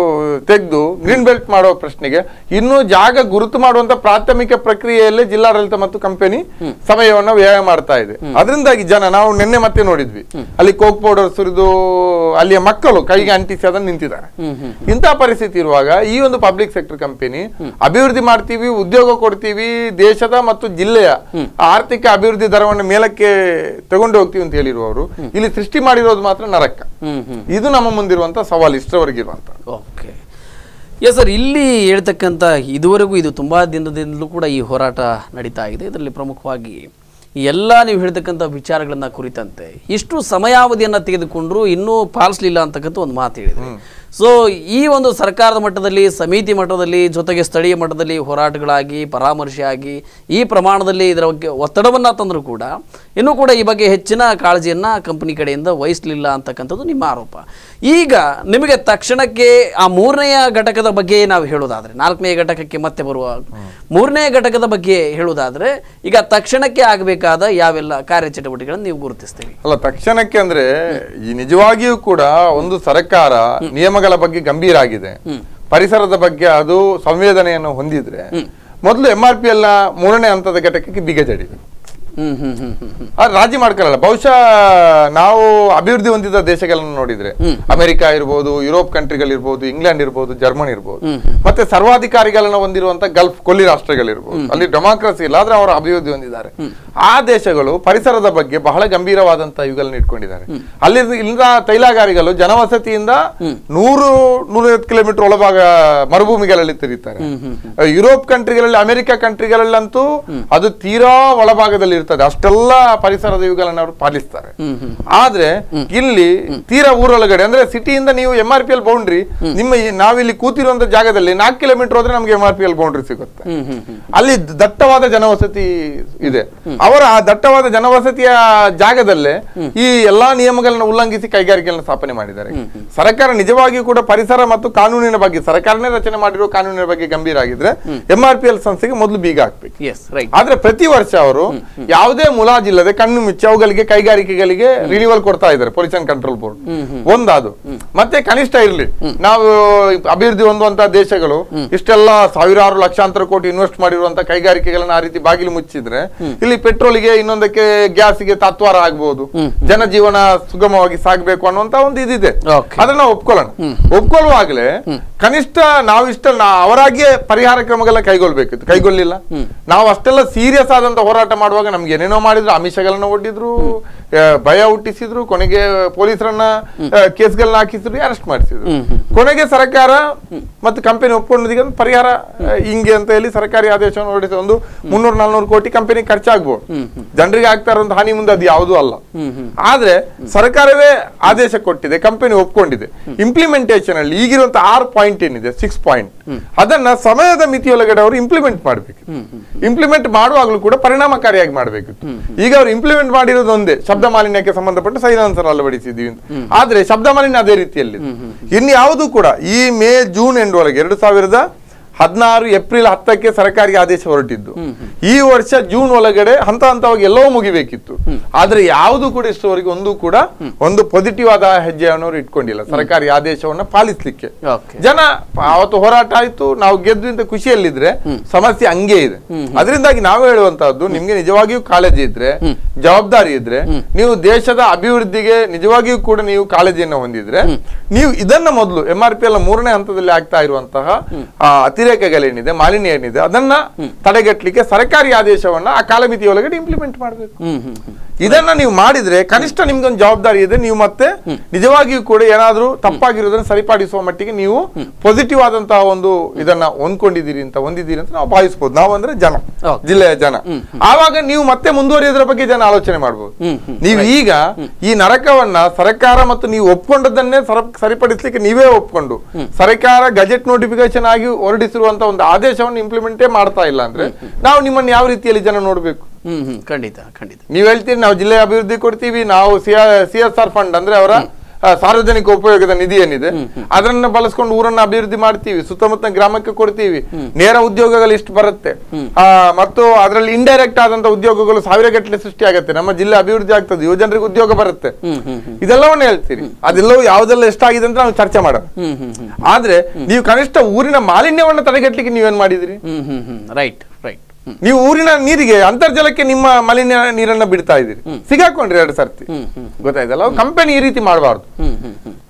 ತೆಗೆದು ಗ್ರೀನ್ ಬೆಲ್ಟ್ ಮಾಡೋ ಪ್ರಶ್ನೆಗೆ ಇನ್ನೂ ಜಾಗ ಗುರುತು ಮಾಡುವಂತ ಪ್ರಾಥಮಿಕ ಪ್ರಕ್ರಿಯೆಯಲ್ಲೇ ಜಿಲ್ಲಾಡಳಿತ ಮತ್ತು ಕಂಪನಿ ಸಮಯವನ್ನು ವ್ಯಯ ಮಾಡ್ತಾ ಇದೆ ಅದರಿಂದಾಗಿ ಜನ ನಾವು ನಿನ್ನೆ ಮತ್ತೆ ನೋಡಿದ್ವಿ ಅಲ್ಲಿ ಕೋಕ್ ಪೌಡರ್ ಸುರಿದು ಅಲ್ಲಿಯ ಮಕ್ಕಳು ಕೈಗೆ ಅಂಟಿಸಿ ಅದನ್ನು ನಿಂತಿದ್ದಾರೆ ಇಂಥ ಪರಿಸ್ಥಿತಿ ಇರುವಾಗ ಈ ಒಂದು ಪಬ್ಲಿಕ್ ಸೆಕ್ಟರ್ ಕಂಪನಿ ಅಭಿವೃದ್ಧಿ ಮಾಡ್ತೀವಿ ಉದ್ಯೋಗ ಕೊಡ್ತೀವಿ ದೇಶದ ಮತ್ತು ಜಿಲ್ಲೆಯ ಆರ್ಥಿಕ ಅಭಿವೃದ್ಧಿ ದರವನ್ನು ಮೇಲಕ್ಕೆ ತಗೊಂಡು ಹೋಗ್ತೀವಿ ಅಂತ ಹೇಳಿರುವವರು ಇಲ್ಲಿ ಸೃಷ್ಟಿ ಮಾಡಿರೋದು ಮಾತ್ರ ನರಕ ಹ್ಮ್ ಹ್ಮ್ ಇದು ನಮ್ಮ ಮುಂದಿರುವಂತ ಸವಾಲು ಇಷ್ಟರವರೆಗಿರುವಂತ ಓಕೆ ಎಸ್ ಸರ್ ಇಲ್ಲಿ ಹೇಳ್ತಕ್ಕಂಥ ಇದುವರೆಗೂ ಇದು ತುಂಬ ದಿನದಿಂದಲೂ ಕೂಡ ಈ ಹೋರಾಟ ನಡೀತಾ ಇದೆ ಇದರಲ್ಲಿ ಪ್ರಮುಖವಾಗಿ ಎಲ್ಲ ನೀವು ಹೇಳ್ತಕ್ಕಂಥ ವಿಚಾರಗಳನ್ನ ಕುರಿತಂತೆ ಇಷ್ಟು ಸಮಯಾವಧಿಯನ್ನು ತೆಗೆದುಕೊಂಡ್ರು ಇನ್ನೂ ಪಾಲಿಸಲಿಲ್ಲ ಅಂತಕ್ಕಂಥ ಒಂದು ಮಾತು ಹೇಳಿದೆ ಸೊ ಈ ಒಂದು ಸರ್ಕಾರದ ಮಟ್ಟದಲ್ಲಿ ಸಮಿತಿ ಮಟ್ಟದಲ್ಲಿ ಜೊತೆಗೆ ಸ್ಥಳೀಯ ಮಟ್ಟದಲ್ಲಿ ಹೋರಾಟಗಳಾಗಿ ಪರಾಮರ್ಶೆ ಆಗಿ ಈ ಪ್ರಮಾಣದಲ್ಲಿ ಇದರ ಬಗ್ಗೆ ಒತ್ತಡವನ್ನು ತಂದರೂ ಕೂಡ ಇನ್ನೂ ಕೂಡ ಈ ಬಗ್ಗೆ ಹೆಚ್ಚಿನ ಕಾಳಜಿಯನ್ನು ಕಂಪನಿ ಕಡೆಯಿಂದ ವಹಿಸಲಿಲ್ಲ ಅಂತಕ್ಕಂಥದ್ದು ನಿಮ್ಮ ಆರೋಪ ಈಗ ನಿಮಗೆ ತಕ್ಷಣಕ್ಕೆ ಆ ಮೂರನೆಯ ಘಟಕದ ಬಗ್ಗೆ ನಾವು ಹೇಳೋದಾದ್ರೆ ನಾಲ್ಕನೇ ಘಟಕಕ್ಕೆ ಮತ್ತೆ ಬರುವ ಮೂರನೇ ಘಟಕದ ಬಗ್ಗೆ ಹೇಳೋದಾದ್ರೆ ಈಗ ತಕ್ಷಣಕ್ಕೆ ಆಗಬೇಕಾದ ಯಾವೆಲ್ಲ ಕಾರ್ಯಚಟುವಟಿಕೆಗಳನ್ನು ನೀವು ಗುರುತಿಸ್ತೀವಿ ಅಲ್ಲ ತಕ್ಷಣಕ್ಕೆ ಅಂದ್ರೆ ಈ ನಿಜವಾಗಿಯೂ ಕೂಡ ಒಂದು ಸರ್ಕಾರ ನಿಯಮಗಳ ಬಗ್ಗೆ ಗಂಭೀರ ಆಗಿದೆ ಪರಿಸರದ ಬಗ್ಗೆ ಅದು ಸಂವೇದನೆಯನ್ನು ಹೊಂದಿದ್ರೆ ಮೊದಲು ಎಂ ಆರ್ ಪಿ ಎಲ್ ನ ಮೂರನೇ ಹಂತದ ಘಟಕಕ್ಕೆ ಬೀಗ ಜಡಿದೆ ಹ್ಮ್ ಹ್ಮ್ ಹ್ಮ್ ಹ್ಮ್ ಹ್ಮ್ ಆ ರಾಜಿ ಮಾಡ್ಕೊಳ್ಳಲ್ಲ ಬಹುಶಃ ನಾವು ಅಭಿವೃದ್ಧಿ ಹೊಂದಿದ ದೇಶಗಳನ್ನು ನೋಡಿದ್ರೆ ಅಮೆರಿಕ ಇರ್ಬೋದು ಯುರೋಪ್ ಕಂಟ್ರಿಗಳಿರ್ಬೋದು ಇಂಗ್ಲೆಂಡ್ ಇರ್ಬೋದು ಜರ್ಮನಿ ಇರ್ಬೋದು ಮತ್ತೆ ಸರ್ವಾಧಿಕಾರಿಗಳನ್ನ ಹೊಂದಿರುವಂತ ಗಲ್ಫ್ ಕೊಲ್ಲಿ ರಾಷ್ಟ್ರಗಳಿರ್ಬೋದು ಅಲ್ಲಿ ಡೆಮಾಕ್ರಸಿ ಇಲ್ಲ ಆದ್ರೆ ಅವರು ಅಭಿವೃದ್ಧಿ ಹೊಂದಿದ್ದಾರೆ ಆ ದೇಶಗಳು ಪರಿಸರದ ಬಗ್ಗೆ ಬಹಳ ಗಂಭೀರವಾದಂತ ಇವುಗಳನ್ನ ಇಟ್ಕೊಂಡಿದ್ದಾರೆ ಅಲ್ಲಿ ಇಲ್ಲಿಂದ ತೈಲಾಗಾರಿಗಳು ಜನವಸತಿಯಿಂದ ನೂರು ನೂರೈವತ್ತು ಕಿಲೋಮೀಟರ್ ಒಳಭಾಗ ಮರುಭೂಮಿಗಳಲ್ಲಿ ತಿರುತ್ತಾರೆ ಯುರೋಪ್ ಕಂಟ್ರಿಗಳಲ್ಲಿ ಅಮೆರಿಕ ಕಂಟ್ರಿಗಳಲ್ಲಂತೂ ಅದು ತೀರಾ ಒಳಭಾಗದಲ್ಲಿ ಇರ್ತದೆ ಅಷ್ಟೆಲ್ಲ ಪರಿಸರದ ಇವುಗಳನ್ನ ಅವರು ಪಾಲಿಸ್ತಾರೆ ಆದ್ರೆ ಇಲ್ಲಿ ತೀರಾ ಊರೊಳಗಡೆ ಅಂದ್ರೆ ಸಿಟಿಯಿಂದ ನೀವು M R P L boundary ನಿಮ್ಮ ಈ- ನಾವಿಲ್ಲಿ ಕೂತಿರುವಂತ ಜಾಗದಲ್ಲಿ ನಾಲ್ಕು ಕಿಲೋಮೀಟರ್ ಹೋದ್ರೆ ನಮ್ಗೆ M R P L boundary ಸಿಗುತ್ತೆ ಹ್ಮ್ ಹ್ಮ್ ಹ್ಮ್ ಅಲ್ಲಿ ದಟ್ಟವಾದ ಜನವಸತಿ ಇದೆ ಅವರ ಆ ದಟ್ಟವಾದ ಜನವಸತಿಯ ಜಾಗದಲ್ಲೇ ಈ ಎಲ್ಲಾ ನಿಯಮಗಳನ್ನ ಉಲ್ಲಂಘಿಸಿ ಕೈಗಾರಿಕೆಗಳನ್ನ ಸ್ಥಾಪನೆ ಮಾಡಿದ್ದಾರೆ ಸರ್ಕಾರ ನಿಜವಾಗಿಯೂ ಕೂಡ ಪರಿಸರ ಮತ್ತು ಕಾನೂನಿನ ಬಗ್ಗೆ ಸರ್ಕಾರನೇ ರಚನೆ ಮಾಡಿರುವ ಕಾನೂನಿನ ಬಗ್ಗೆ ಗಂಭೀರ ಆಗಿದ್ರೆ ಎಂ ಆರ್ ಪಿ ಎಲ್ ಸಂಸ್ಥೆಗೆ ಮೊದಲು ಬೀಗ ಹಾಕ್ಬೇಕು ಎಸ್ ರೈಟ್ ಆದ್ರೆ ಪ್ರತಿ ವರ್ಷ ಅವರು ಯಾವುದೇ ಮುಲಾಜಿಲ್ಲದೆ ಕಣ್ಣು ಮುಚ್ಚಿ ಅವುಗಳಿಗೆ ಕೈಗಾರಿಕೆಗಳಿಗೆ ರಿನಿವಲ್ ಕೊಡ್ತಾ ಇದ್ದಾರೆ ಪೊಲ್ಯೂಷನ್ ಕಂಟ್ರೋಲ್ ಬೋರ್ಡ್ ಒಂದಾದು ಮತ್ತೆ ಕನಿಷ್ಠ ಇರ್ಲಿ ನಾವು ಅಭಿವೃದ್ಧಿ ಹೊಂದುವಂತಹ ದೇಶಗಳು ಇಷ್ಟೆಲ್ಲ ಸಾವಿರಾರು ಲಕ್ಷಾಂತರ ಕೋಟಿ ಇನ್ವೆಸ್ಟ್ ಮಾಡಿರುವಂತ ಕೈಗಾರಿಕೆಗಳನ್ನ ಆ ರೀತಿ ಬಾಗಿಲು ಮುಚ್ಚಿದ್ರೆ ಇಲ್ಲಿ ಪೆಟ್ರೋಲಿಗೆ ಇನ್ನೊಂದಕ್ಕೆ ಗ್ಯಾಸ್ಗೆ ತತ್ವಾರ ಆಗ್ಬಹುದು ಜನಜೀವನ ಸುಗಮವಾಗಿ ಸಾಗಬೇಕು ಅನ್ನುವಂತ ಒಂದು ಇದಿದೆ Okay. ಅದನ್ನ ನಾವು ಒಪ್ಕೊಳ್ಳೋಣ ಒಪ್ಕೊಳ್ಳುವಾಗಲೇ ಕನಿಷ್ಠ ನಾವು ಇಷ್ಟ ನಾ- ಅವರಾಗಿಯೇ ಪರಿಹಾರ ಕ್ರಮಗಳನ್ನ ಕೈಗೊಳ್ಬೇಕಿತ್ತು ಕೈಗೊಳ್ಳಿಲ್ಲ ನಾವು ಅಷ್ಟೆಲ್ಲ ಸೀರಿಯಸ್ ಆದಂತ ಹೋರಾಟ ಮಾಡುವಾಗ ನಮ್ಗೆ ಏನೇನೋ ಮಾಡಿದ್ರು ಆಮಿಷಗಳನ್ನ ಒಡ್ಡಿದ್ರು ಆ, ಭಯ ಹುಟ್ಟಿಸಿದ್ರು ಕೊನೆಗೆ ಪೊಲೀಸರನ್ನ ಕೇಸ್ಗಳನ್ನ ಹಾಕಿಸಿದ್ರು ಅರೆಸ್ಟ್ ಮಾಡಿಸಿದ್ರು ಕೊನೆಗೆ ಸರ್ಕಾರ ಮತ್ತು ಕಂಪನಿ ಒಪ್ಕೊಂಡದಿಗೆ ಒಂದು ಪರಿಹಾರ ಆ, ಹಿಂಗೆ ಅಂತ ಹೇಳಿ ಸರ್ಕಾರಿ ಆದೇಶವನ್ನು ಹೊರಡಿಸಿ ಒಂದು ಮುನ್ನೂರು ನಾಲ್ನೂರು ಕೋಟಿ ಕಂಪನಿ ಖರ್ಚಾಗ್ಬೋದು ಜನರಿಗೆ ಆಗ್ತಾ ಇರುವಂತ ಹಾನಿ ಮುಂದೆ ಅದು ಯಾವುದೂ ಅಲ್ಲ ಆದ್ರೆ ಸರ್ಕಾರವೇ ಆದೇಶ ಕೊಟ್ಟಿದೆ ಕಂಪನಿ ಒಪ್ಕೊಂಡಿದೆ ಇಂಪ್ಲಿಮೆಂಟೇಷನ್ ಅಲ್ಲಿ ಈಗಿರುವಂತ ಆರು ಪಾಯಿಂಟ್ ಏನಿದೆ ಸಿಕ್ಸ್ ಪಾಯಿಂಟ್ ಅದನ್ನ ಸಮಯದ ಮಿತಿಯೊಳಗಡೆ ಅವರು ಇಂಪ್ಲಿಮೆಂಟ್ ಮಾಡಬೇಕು ಇಂಪ್ಲಿಮೆಂಟ್ ಮಾಡುವಾಗಲೂ ಕೂಡ ಪರಿಣಾಮಕಾರಿಯಾಗಿ ಮಾಡಬೇಕಿತ್ತು ಈಗ ಅವರು ಇಂಪ್ಲಿಮೆಂಟ್ ಮಾಡಿರೋದು ಒಂದೇ ಶಬ್ದ ಮಾಲಿನ್ಯಕ್ಕೆ ಸಂಬಂಧಪಟ್ಟ ಸೈಲೆನ್ಸರ್ ಅಳವಡಿಸಿದೀವಿ ಅಂತ ಆದ್ರೆ ಶಬ್ದ ಮಾಲಿನ್ಯ ಅದೇ ರೀತಿಯಲ್ಲಿ ಇನ್ನು ಯಾವುದು ಕೂಡ ಈ ಮೇ ಜೂನ್ ಎಂಡ್ ಒಳಗೆ ಎರಡು ಸಾವಿರದ ಹದಿನಾರು ಏಪ್ರಿಲ್ ಹತ್ತಕ್ಕೆ ಸರ್ಕಾರಿ ಆದೇಶ ಹೊರಟಿದ್ದು ಈ ವರ್ಷ ಜೂನ್ ಒಳಗಡೆ ಹಂತ ಹಂತವಾಗಿ ಎಲ್ಲವೂ ಮುಗಿಬೇಕಿತ್ತು ಆದ್ರೆ ಯಾವುದು ಕೂಡ ಇಷ್ಟವರೆಗೆ ಒಂದು ಕೂಡ ಒಂದು ಪಾಸಿಟಿವ್ ಆದ ಹೆಜ್ಜೆಯನ್ನು ಅವರು ಇಟ್ಕೊಂಡಿಲ್ಲ ಸರ್ಕಾರಿ ಆದೇಶವನ್ನ ಪಾಲಿಸ್ಲಿಕ್ಕೆ ಓಕೆ ಜನ ಅವತ್ತು ಹೋರಾಟ ಆಯ್ತು ನಾವು ಗೆದ್ದು ಅಂತ ಖುಷಿಯಲ್ಲಿದ್ರೆ ಸಮಸ್ಯೆ ಹಂಗೆ ಇದೆ ಅದರಿಂದಾಗಿ ನಾವು ಹೇಳುವಂತಹದ್ದು ನಿಮ್ಗೆ ನಿಜವಾಗಿಯೂ ಕಾಳಜಿ ಇದ್ರೆ ಜವಾಬ್ದಾರಿ ಇದ್ರೆ ನೀವು ದೇಶದ ಅಭಿವೃದ್ಧಿಗೆ ನಿಜವಾಗಿಯೂ ಕೂಡ ನೀವು ಕಾಳಜಿಯನ್ನು ಹೊಂದಿದ್ರೆ ನೀವು ಇದನ್ನ ಮೊದಲು ಎಂ ಆರ್ ಪಿ ಎಲ್ ಮೂರನೇ ಹಂತದಲ್ಲಿ ಆಗ್ತಾ ಇರುವಂತಹ ಆ, ಅತಿರೇಕಗಳೇನಿದೆ ಮಾಲಿನ್ಯ ಏನಿದೆ ಅದನ್ನ ತಡೆಗಟ್ಟಲಿಕ್ಕೆ ಸರ್ಕಾರಿ ಆದೇಶವನ್ನ ಆ ಕಾಲಮಿತಿ ಒಳಗಡೆ ಇಂಪ್ಲಿಮೆಂಟ್ ಮಾಡಬೇಕು ಹ್ಮ್ ಹ್ಮ್ ಹ್ಮ್ ಇದನ್ನ ನೀವು ಮಾಡಿದ್ರೆ ಕನಿಷ್ಠ ನಿಮ್ಗೊಂದು ಜವಾಬ್ದಾರಿ ಇದೆ ನೀವು ಮತ್ತೆ ನಿಜವಾಗಿಯೂ ಕೂಡ ಏನಾದ್ರೂ ತಪ್ಪಾಗಿರೋದನ್ನ ಸರಿಪಡಿಸುವ ಮಟ್ಟಿಗೆ ನೀವು ಪಾಸಿಟಿವ್ ಆದಂತಹ ಒಂದು ಇದನ್ನ ಹೊಂದ್ಕೊಂಡಿದ್ದೀರಿ ಅಂತ ಹೊಂದಿದ್ದೀರಿ ಅಂತ ನಾವು ಭಾವಿಸಬಹುದು ನಾವು ಅಂದ್ರೆ ಜನ Okay. ಜಿಲ್ಲೆಯ ಜನ ಆವಾಗ ನೀವು ಮತ್ತೆ ಮುಂದುವರಿಯೋದ್ರ ಬಗ್ಗೆ ಜನ ಆಲೋಚನೆ ಮಾಡಬಹುದು ಹ್ಮ್, ಹ್ಮ್. ನೀವು ಈಗ ಈ ನರಕವನ್ನ ಸರ್ಕಾರ ಮತ್ತು ನೀವು ಒಪ್ಕೊಂಡದನ್ನೇ ಸರ- ಸರಿಪಡಿಸ್ಲಿಕ್ಕೆ ನೀವೇ ಒಪ್ಕೊಂಡು ಸರ್ಕಾರ ಗಜೆಟ್ ನೋಟಿಫಿಕೇಶನ್ ಆಗಿ ಹೊರಡಿಸಿರುವಂತ ಒಂದು ಆದೇಶವನ್ನು ಇಂಪ್ಲಿಮೆಂಟೇ ಮಾಡ್ತಾ ಇಲ್ಲ ಅಂದ್ರೆ ನಾವು ನಿಮ್ಮನ್ನು ಯಾವ ರೀತಿಯಲ್ಲಿ ಜನ ನೋಡ್ಬೇಕು ಹ್ಮ್ ಹ್ಮ್ ಖಂಡಿತ ಖಂಡಿತ ನೀವ್ ಹೇಳ್ತೀರಿ ನಾವು ಜಿಲ್ಲೆ ಅಭಿವೃದ್ಧಿ ಕೊಡ್ತೀವಿ ನಾವು ಸಿ ಎಸ್ ಆರ್ ಫಂಡ್ ಅಂದ್ರೆ ಅವರ ಆ, ಸಾರ್ವಜನಿಕ ಉಪಯೋಗದ ನಿಧಿ ಏನಿದೆ ಅದನ್ನ ಬಳಸ್ಕೊಂಡು ಊರನ್ನ ಅಭಿವೃದ್ಧಿ ಮಾಡ್ತೀವಿ ಸುತ್ತಮುತ್ತ ಗ್ರಾಮಕ್ಕೆ ಕೊಡ್ತೀವಿ ನೇರ ಉದ್ಯೋಗಗಳು ಇಷ್ಟು ಬರುತ್ತೆ ಆ, ಮತ್ತು ಅದರಲ್ಲಿ ಇಂಡೈರೆಕ್ಟ್ ಆದಂತ ಉದ್ಯೋಗಗಳು ಸಾವಿರ ಗಟ್ಟಲೆ ಸೃಷ್ಟಿ ಆಗುತ್ತೆ ನಮ್ಮ ಜಿಲ್ಲೆ ಅಭಿವೃದ್ಧಿ ಆಗ್ತದೆ ಯುವಜನರಿಗೆ ಉದ್ಯೋಗ ಬರುತ್ತೆ ಹ್ಮ್ ಹ್ಮ್ ಹ್ಮ್ ಇದೆಲ್ಲವನ್ನ ಹೇಳ್ತೀರಿ ಅದೆಲ್ಲವೂ ಯಾವ್ದೆಲ್ಲ ಎಷ್ಟಾಗಿದೆ ಅಂತ ನಾವು ಚರ್ಚೆ ಮಾಡೋಣ ಹ್ಮ್ ಹ್ಮ್ ಹ್ಮ್ ಆದ್ರೆ ನೀವು ಕನಿಷ್ಠ ಊರಿನ ಮಾಲಿನ್ಯವನ್ನ ತಡೆಗಟ್ಟಲಿಕ್ಕೆ ನೀವೇನ್ ಮಾಡಿದಿರಿ ಹ್ಮ್ ಹ್ಮ್ ಹ್ಮ್ ರೈಟ್ ರೈಟ್ ಹ್ಮ್ ನೀವು ಊರಿನ ನೀರಿಗೆ ಅಂತರ್ಜಲಕ್ಕೆ ನಿಮ್ಮ ಮಾಲಿನ್ಯ ನೀರನ್ನ ಬಿಡ್ತಾ ಇದ್ದೀರಿ ಸಿಗಾಕೊಂಡ್ರಿ ಎರಡು ಸರ್ತಿ ಹ್ಮ್ ಹ್ಮ್ ಗೊತ್ತಾಯ್ತಲ್ಲ ಕಂಪನಿ ಈ ರೀತಿ ಮಾಡಬಾರ್ದು ಹ್ಮ್ ಹ್ಮ್ ಹ್ಮ್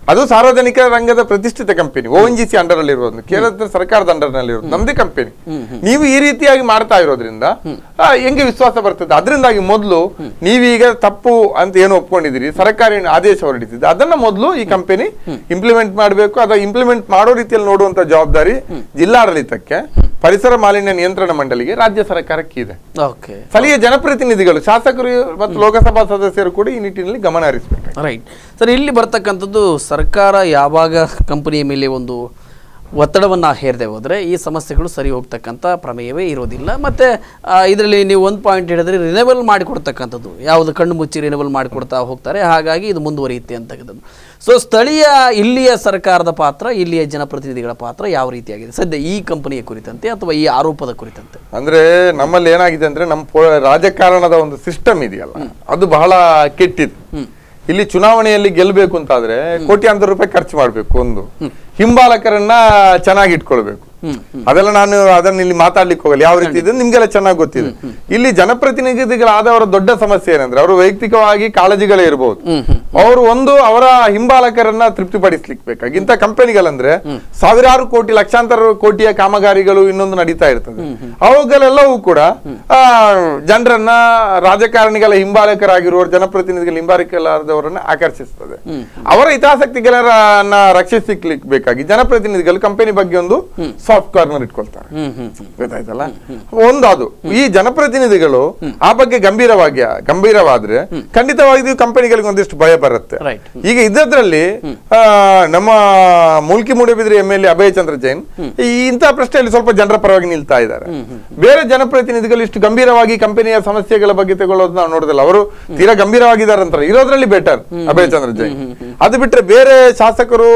ಅದು ಸಾರ್ವಜನಿಕ ರಂಗದ ಪ್ರತಿಷ್ಠಿತ company O N G C under ಅಲ್ಲಿ ಇರೋದು ಕೇರಳದ ಸರ್ಕಾರದ ಅಂಡರ್ ನಲ್ಲಿ ಇರೋದು ನಮ್ದೇ ಕಂಪನಿ ನೀವು ಈ ರೀತಿಯಾಗಿ ಮಾಡ್ತಾ ಇರೋದ್ರಿಂದ ಆ, ಹೆಂಗೆ ವಿಶ್ವಾಸ ಬರ್ತದೆ ಅದರಿಂದಾಗಿ ಮೊದಲು ನೀವೀಗ ತಪ್ಪು ಅಂತ ಏನು ಒಪ್ಕೊಂಡಿದ್ದೀರಿ ಸರ್ಕಾರಿ ಆದೇಶ ಹೊರಡಿಸಿದೆ ಅದನ್ನ ಮೊದಲು ಈ ಕಂಪನಿ ಇಂಪ್ಲಿಮೆಂಟ್ ಮಾಡಬೇಕು ಅದ ಇಂಪ್ಲಿಮೆಂಟ್ ಮಾಡೋ ರೀತಿಯಲ್ಲಿ ನೋಡುವಂತ ಜವಾಬ್ದಾರಿ ಜಿಲ್ಲಾಡಳಿತಕ್ಕೆ ಪರಿಸರ ಮಾಲಿನ್ಯ ನಿಯಂತ್ರಣ ಮಂಡಳಿಗೆ ರಾಜ್ಯ ಸರ್ಕಾರಕ್ಕೆ ಇದೆ ಓಕೆ ಸ್ಥಳೀಯ ಜನಪ್ರತಿನಿಧಿಗಳು ಶಾಸಕರು ಮತ್ತು ಲೋಕಸಭಾ ಸದಸ್ಯರು ಕೂಡ ಈ ನಿಟ್ಟಿನಲ್ಲಿ ಗಮನ ಹರಿಸಬೇಕು ರೈಟ್ ಸರ್ ಇಲ್ಲಿ ಬರ್ತಕ್ಕಂಥದ್ದು ಸರ್ಕಾರ ಯಾವಾಗ ಕಂಪನಿಯ ಮೇಲೆ ಒಂದು ಒತ್ತಡವನ್ನು ಹೇರದೆ ಹೋದರೆ ಈ ಸಮಸ್ಯೆಗಳು ಸರಿ ಹೋಗ್ತಕ್ಕಂಥ ಪ್ರಮೇಯವೇ ಇರೋದಿಲ್ಲ ಮತ್ತು ಇದರಲ್ಲಿ ನೀವು ಒಂದು ಪಾಯಿಂಟ್ ಹೇಳಿದ್ರೆ ರಿನವಲ್ ಮಾಡಿಕೊಡ್ತಕ್ಕಂಥದ್ದು ಯಾವುದು ಕಣ್ಣು ಮುಚ್ಚಿ ರಿನವಲ್ ಮಾಡಿಕೊಡ್ತಾ ಹೋಗ್ತಾರೆ ಹಾಗಾಗಿ ಇದು ಮುಂದುವರಿಯುತ್ತೆ ಅಂತಕ್ಕಂಥದ್ದು ಸೊ ಸ್ಥಳೀಯ ಇಲ್ಲಿಯ ಸರ್ಕಾರದ ಪಾತ್ರ ಇಲ್ಲಿಯ ಜನಪ್ರತಿನಿಧಿಗಳ ಪಾತ್ರ ಯಾವ ರೀತಿಯಾಗಿದೆ ಸದ್ಯ ಈ ಕಂಪನಿಯ ಕುರಿತಂತೆ ಅಥವಾ ಈ ಆರೋಪದ ಕುರಿತಂತೆ ಅಂದ್ರೆ ನಮ್ಮಲ್ಲಿ ಏನಾಗಿದೆ ಅಂದ್ರೆ ನಮ್ಮ ಪೊ- ರಾಜಕಾರಣದ ಒಂದು ಸಿಸ್ಟಮ್ ಇದೆಯಲ್ಲ ಅದು ಬಹಳ ಕೆಟ್ಟಿದ್ದು ಇಲ್ಲಿ ಚುನಾವಣೆಯಲ್ಲಿ ಗೆಲ್ಲಬೇಕು ಅಂತಾದ್ರೆ ಕೋಟ್ಯಾಂತರ ರೂಪಾಯಿ ಖರ್ಚು ಮಾಡ್ಬೇಕು ಒಂದು ಹಿಂಬಾಲಕರನ್ನ ಚೆನ್ನಾಗಿ ಇಟ್ಕೊಳ್ಬೇಕು ಅದೆಲ್ಲ ನಾನು ಅದನ್ನ ಇಲ್ಲಿ ಮಾತಾಡ್ಲಿಕ್ಕೆ ಹೋಗಲ್ಲ ಯಾವ ರೀತಿ ಇದೆ ನಿಮ್ಗೆಲ್ಲ ಚೆನ್ನಾಗಿ ಗೊತ್ತಿದೆ ಇಲ್ಲಿ ಜನಪ್ರತಿನಿಧಿಗಳಾದವರ ದೊಡ್ಡ ಸಮಸ್ಯೆ ಏನಂದ್ರೆ ಅವರು ವೈಯಕ್ತಿಕವಾಗಿ ಕಾಳಜಿಗಳೇ ಇರಬಹುದು ಅವರು ಒಂದು ಅವರ ಹಿಂಬಾಲಕರನ್ನ ತೃಪ್ತಿಪಡಿಸ್ಲಿಕ್ಕೆ ಬೇಕಾಗಿ ಇಂಥ ಕಂಪನಿಗಳಂದ್ರೆ ಸಾವಿರಾರು ಕೋಟಿ ಲಕ್ಷಾಂತರ ಕೋಟಿಯ ಕಾಮಗಾರಿಗಳು ಇನ್ನೊಂದು ನಡೀತಾ ಇರ್ತದೆ ಅವುಗಳೆಲ್ಲವೂ ಕೂಡ ಆ, ಜನರನ್ನ ರಾಜಕಾರಣಿಗಳ ಹಿಂಬಾಲಕರಾಗಿರುವವರು ಜನಪ್ರತಿನಿಧಿಗಳ ಹಿಂಬಾಲಕರಾದವರನ್ನ ಆಕರ್ಷಿಸ್ತದೆ ಅವರ ಹಿತಾಸಕ್ತಿಗಳನ್ನ ರಕ್ಷಿಸಲಿಕ್ಕೆ ಬೇಕಾಗಿ ಜನಪ್ರತಿನಿಧಿಗಳು ಕಂಪನಿ ಬಗ್ಗೆ ಒಂದು ಸಾಫ್ಟ್ ಕಾರ್ನರ್ ಇಟ್ಕೊಳ್ತಾರೆ ಗೊತ್ತಾಯ್ತಲ್ಲ ಒಂದು ಅದು ಈ ಜನಪ್ರತಿನಿಧಿಗಳು ಆ ಬಗ್ಗೆ ಗಂಭೀರವಾಗಿ ಗಂಭೀರವಾದ್ರೆ ಖಂಡಿತವಾಗಿ ಕಂಪನಿಗಳಿಗೆ ಒಂದಿಷ್ಟು ಭಯ ಬರುತ್ತೆ Right. ಈಗ ಇದ್ದದ್ರಲ್ಲಿ ಆ, ನಮ್ಮ Mulki Moodbidri M L A Abhaya Chandra Jain ಈ ಇಂತಹ ಪ್ರಶ್ನೆಯಲ್ಲಿ ಸ್ವಲ್ಪ ಜನರ ಪರವಾಗಿ ನಿಲ್ತಾ ಇದ್ದಾರೆ ಬೇರೆ ಜನಪ್ರತಿನಿಧಿಗಳು ಇಷ್ಟು ಗಂಭೀರವಾಗಿ ಕಂಪನಿಯ ಸಮಸ್ಯೆಗಳ ಬಗ್ಗೆ ತಗೊಳ್ಳೋದು ನಾವು ನೋಡೋದಿಲ್ಲ ಅವರು ತೀರಾ ಗಂಭೀರವಾಗಿದ್ದಾರೆ ಅಂತಾರೆ ಇರೋದ್ರಲ್ಲಿ ಬೆಟರ್ ಅಭಯ ಚಂದ್ರ ಜೈನ್ ಅದು ಬಿಟ್ರೆ ಬೇರೆ ಶಾಸಕರು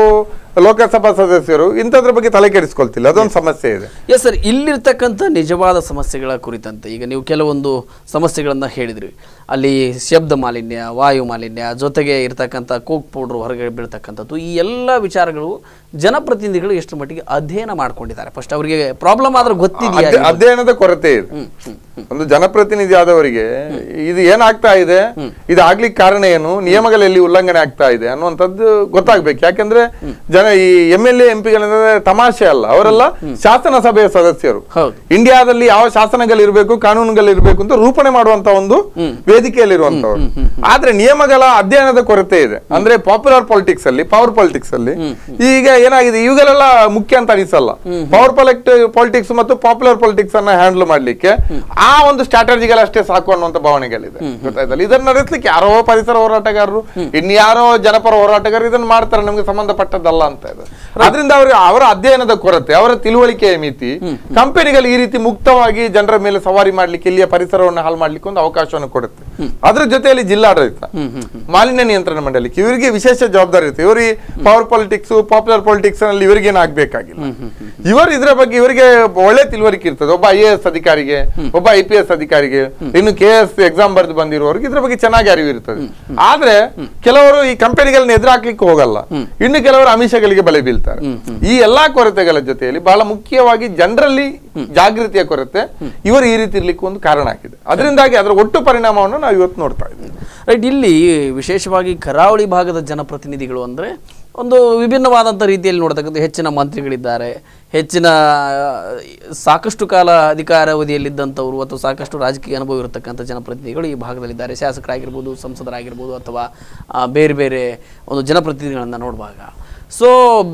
ಲೋಕಸಭಾ ಸದಸ್ಯರು ಇಂಥದ್ರ ಬಗ್ಗೆ ತಲೆ ಕೆಡಿಸ್ಕೊಳ್ತಿಲ್ಲ ಅದೊಂದು ಸಮಸ್ಯೆ ಇದೆ ಎಸ್ ಸರ್ ಇಲ್ಲಿರ್ತಕ್ಕಂಥ ನಿಜವಾದ ಸಮಸ್ಯೆಗಳ ಕುರಿತಂತೆ ಈಗ ನೀವು ಕೆಲವೊಂದು ಸಮಸ್ಯೆಗಳನ್ನು ಹೇಳಿದ್ರಿ ಅಲ್ಲಿ ಶಬ್ದ ಮಾಲಿನ್ಯ ವಾಯು ಮಾಲಿನ್ಯ ಜೊತೆಗೆ ಇರ್ತಕ್ಕಂಥ ಕೋಕ್ ಪೌಡ್ರ್ ಹೊರಗಡೆ ಬೀಳ್ತಕ್ಕಂಥದ್ದು ಈ ಎಲ್ಲ ವಿಚಾರಗಳು ಜನಪ್ರತಿನಿಧಿಗಳು ಎಷ್ಟು ಮಟ್ಟಿಗೆ ಅಧ್ಯಯನ ಮಾಡ್ಕೊಂಡಿದ್ದಾರೆ ಫಸ್ಟ್ ಅವರಿಗೆ ಪ್ರಾಬ್ಲಮ್ ಆದ್ರೆ ಗೊತ್ತಿದೆಯಾ ಅಧ್ಯ- ಅಧ್ಯಯನದ ಕೊರತೆ ಇದೆ ಒಂದು ಜನಪ್ರತಿನಿಧಿ ಆದವರಿಗೆ ಇದು ಏನಾಗ್ತಾ ಇದೆ ಇದು ಆಗ್ಲಿಕ್ಕೆ ಕಾರಣ ಏನು ನಿಯಮಗಳಲ್ಲಿ ಉಲ್ಲಂಘನೆ ಆಗ್ತಾ ಇದೆ ಅನ್ನುವಂಥದ್ದು ಗೊತ್ತಾಗ್ಬೇಕು ಯಾಕಂದ್ರೆ ಜನ ಈ ಎಂ ಎಲ್ ಎ ಎಂ ಪಿಗಳಂದ್ರೆ ತಮಾಷೆ ಅಲ್ಲ ಅವರೆಲ್ಲ ಶಾಸನ ಸಭೆಯ ಸದಸ್ಯರು ಹೌದು ಇಂಡಿಯಾದಲ್ಲಿ ಯಾವ ಶಾಸನಗಳಿರ್ಬೇಕು ಕಾನೂನುಗಳಿರ್ಬೇಕು ಅಂತ ರೂಪಣೆ ಮಾಡುವಂತ ಒಂದು ವೇದಿಕೆಯಲ್ಲಿರುವಂತವ್ರು ಆದ್ರೆ ನಿಯಮಗಳ ಅಧ್ಯಯನದ ಕೊರತೆ ಇದೆ ಅಂದ್ರೆ ಪಾಪ್ಯುಲರ್ ಪಾಲಿಟಿಕ್ಸ್ ಅಲ್ಲಿ ಪವರ್ ಪಾಲಿಟಿಕ್ಸ್ ಅಲ್ಲಿ ಈಗ ಏನಾಗಿದೆ ಇವುಗಳೆಲ್ಲ ಮುಖ್ಯ ಅಂತ ಅನಿಸಲ್ಲ ಪವರ್ ಪಾಲಿಟಿಕ್ಸ್ ಮತ್ತು ಪಾಪ್ಯುಲರ್ ಪಾಲಿಟಿಕ್ಸ್ ಅನ್ನ ಹ್ಯಾಂಡಲ್ ಮಾಡ್ಲಿಕ್ಕೆ ಆ ಒಂದು ಸ್ಟ್ರಾಟಜಿಗಳಷ್ಟೇ ಸಾಕು ಅನ್ನುವಂತ ಭಾವನೆಗಳಿದೆ ಗೊತ್ತಾಯ್ತಲ್ಲ ಇದನ್ನ ನಡೆಸಲಿಕ್ಕೆ ಯಾರೋ ಪರಿಸರ ಹೋರಾಟಗಾರರು ಇನ್ಯಾರೋ ಜನಪರ ಹೋರಾಟಗಾರರು ಇದನ್ನ ಮಾಡ್ತಾರೆ ನಮ್ಗೆ ಸಂಬಂಧಪಟ್ಟದ್ದಲ್ಲ ಅಂತ ಇದೆ ಅದರಿಂದ ಅವ್ರಿಗೆ ಅವರ ಅಧ್ಯಯನದ ಕೊರತೆ ಅವರ ತಿಳುವಳಿಕೆಯ ಮಿತಿ ಕಂಪನಿಗಳು ಈ ರೀತಿ ಮುಕ್ತವಾಗಿ ಜನರ ಮೇಲೆ ಸವಾರಿ ಮಾಡ್ಲಿಕ್ಕೆ ಇಲ್ಲಿಯ ಪರಿಸರವನ್ನು ಹಾಳು ಮಾಡ್ಲಿಕ್ಕೆ ಒಂದು ಅವಕಾಶವನ್ನು ಕೊಡುತ್ತೆ ಅದ್ರ ಜೊತೆಯಲ್ಲಿ ಜಿಲ್ಲಾಡಳಿತ ಮಾಲಿನ್ಯ ನಿಯಂತ್ರಣ ಮಂಡಳಿ ಇವರಿಗೆ ವಿಶೇಷ ಜವಾಬ್ದಾರಿ ಇರುತ್ತೆ ಇವರು ಪವರ್ ಪಾಲಿಟಿಕ್ಸ್ ಪಾಪ್ಯುಲರ್ ಪಾಲಿಟಿಕ್ಸ್ ನಲ್ಲಿ ಇವರಿಗೇನು ಆಗ್ಬೇಕಾಗಿಲ್ಲ ಇವರು ಇದರ ಬಗ್ಗೆ ಇವರಿಗೆ ಒಳ್ಳೆ ತಿಳುವಳಿಕೆ ಇರ್ತದೆ ಒಬ್ಬ ಐ ಎ ಎಸ್ ಅಧಿಕಾರಿಗೆ ಒಬ್ಬ ಐ ಪಿ ಎಸ್ ಅಧಿಕಾರಿಗೆ ಇನ್ನು ಕೆ ಎಸ್ ಎಕ್ಸಾಮ್ ಬರೆದು ಬಂದಿರುವವರಿಗೆ ಇದ್ರ ಬಗ್ಗೆ ಚೆನ್ನಾಗಿ ಅರಿವು ಇರ್ತದೆ ಆದ್ರೆ ಕೆಲವರು ಈ ಕಂಪನಿಗಳನ್ನ ಎದುರಾಕ್ಲಿಕ್ಕೆ ಹೋಗಲ್ಲ ಇನ್ನು ಕೆಲವರು ಅಮಿಷಗಳಿಗೆ ಬಲೆ ಬೀಳ್ತಾರೆ ಈ ಎಲ್ಲಾ ಕೊರತೆಗಳ ಜೊತೆಯಲ್ಲಿ ಬಹಳ ಮುಖ್ಯವಾಗಿ ಜನರಲ್ಲಿ ಜಾಗೃತಿಯ ಕೊರತೆ ಇವರು ಈ ರೀತಿ ಇರ್ಲಿಕ್ಕೆ ಒಂದು ಕಾರಣ ಆಗಿದೆ ಅದರಿಂದಾಗಿ ಅದರ ಒಟ್ಟು ಪರಿಣಾಮವನ್ನು ನಾವು ಇವತ್ತು ನೋಡ್ತಾ ಇದ್ದೀವಿ ರೈಟ್ ಇಲ್ಲಿ ವಿಶೇಷವಾಗಿ ಕರಾವಳಿ ಭಾಗದ ಜನಪ್ರತಿನಿಧಿಗಳು ಅಂದರೆ ಒಂದು ವಿಭಿನ್ನವಾದಂಥ ರೀತಿಯಲ್ಲಿ ನೋಡ್ತಕ್ಕಂಥ ಹೆಚ್ಚಿನ ಮಂತ್ರಿಗಳಿದ್ದಾರೆ ಹೆಚ್ಚಿನ ಆ, ಸಾಕಷ್ಟು ಕಾಲ ಅಧಿಕಾರಾವಧಿಯಲ್ಲಿದ್ದಂಥವರು ಅಥವಾ ಸಾಕಷ್ಟು ರಾಜಕೀಯ ಅನುಭವ ಇರತಕ್ಕಂಥ ಜನಪ್ರತಿನಿಧಿಗಳು ಈ ಭಾಗದಲ್ಲಿದ್ದಾರೆ ಶಾಸಕರಾಗಿರ್ಬೋದು ಸಂಸದರಾಗಿರ್ಬೋದು ಅಥವಾ ಆ, ಬೇರೆ ಬೇರೆ ಒಂದು ಜನಪ್ರತಿನಿಧಿಗಳನ್ನು ನೋಡುವಾಗ ಸೊ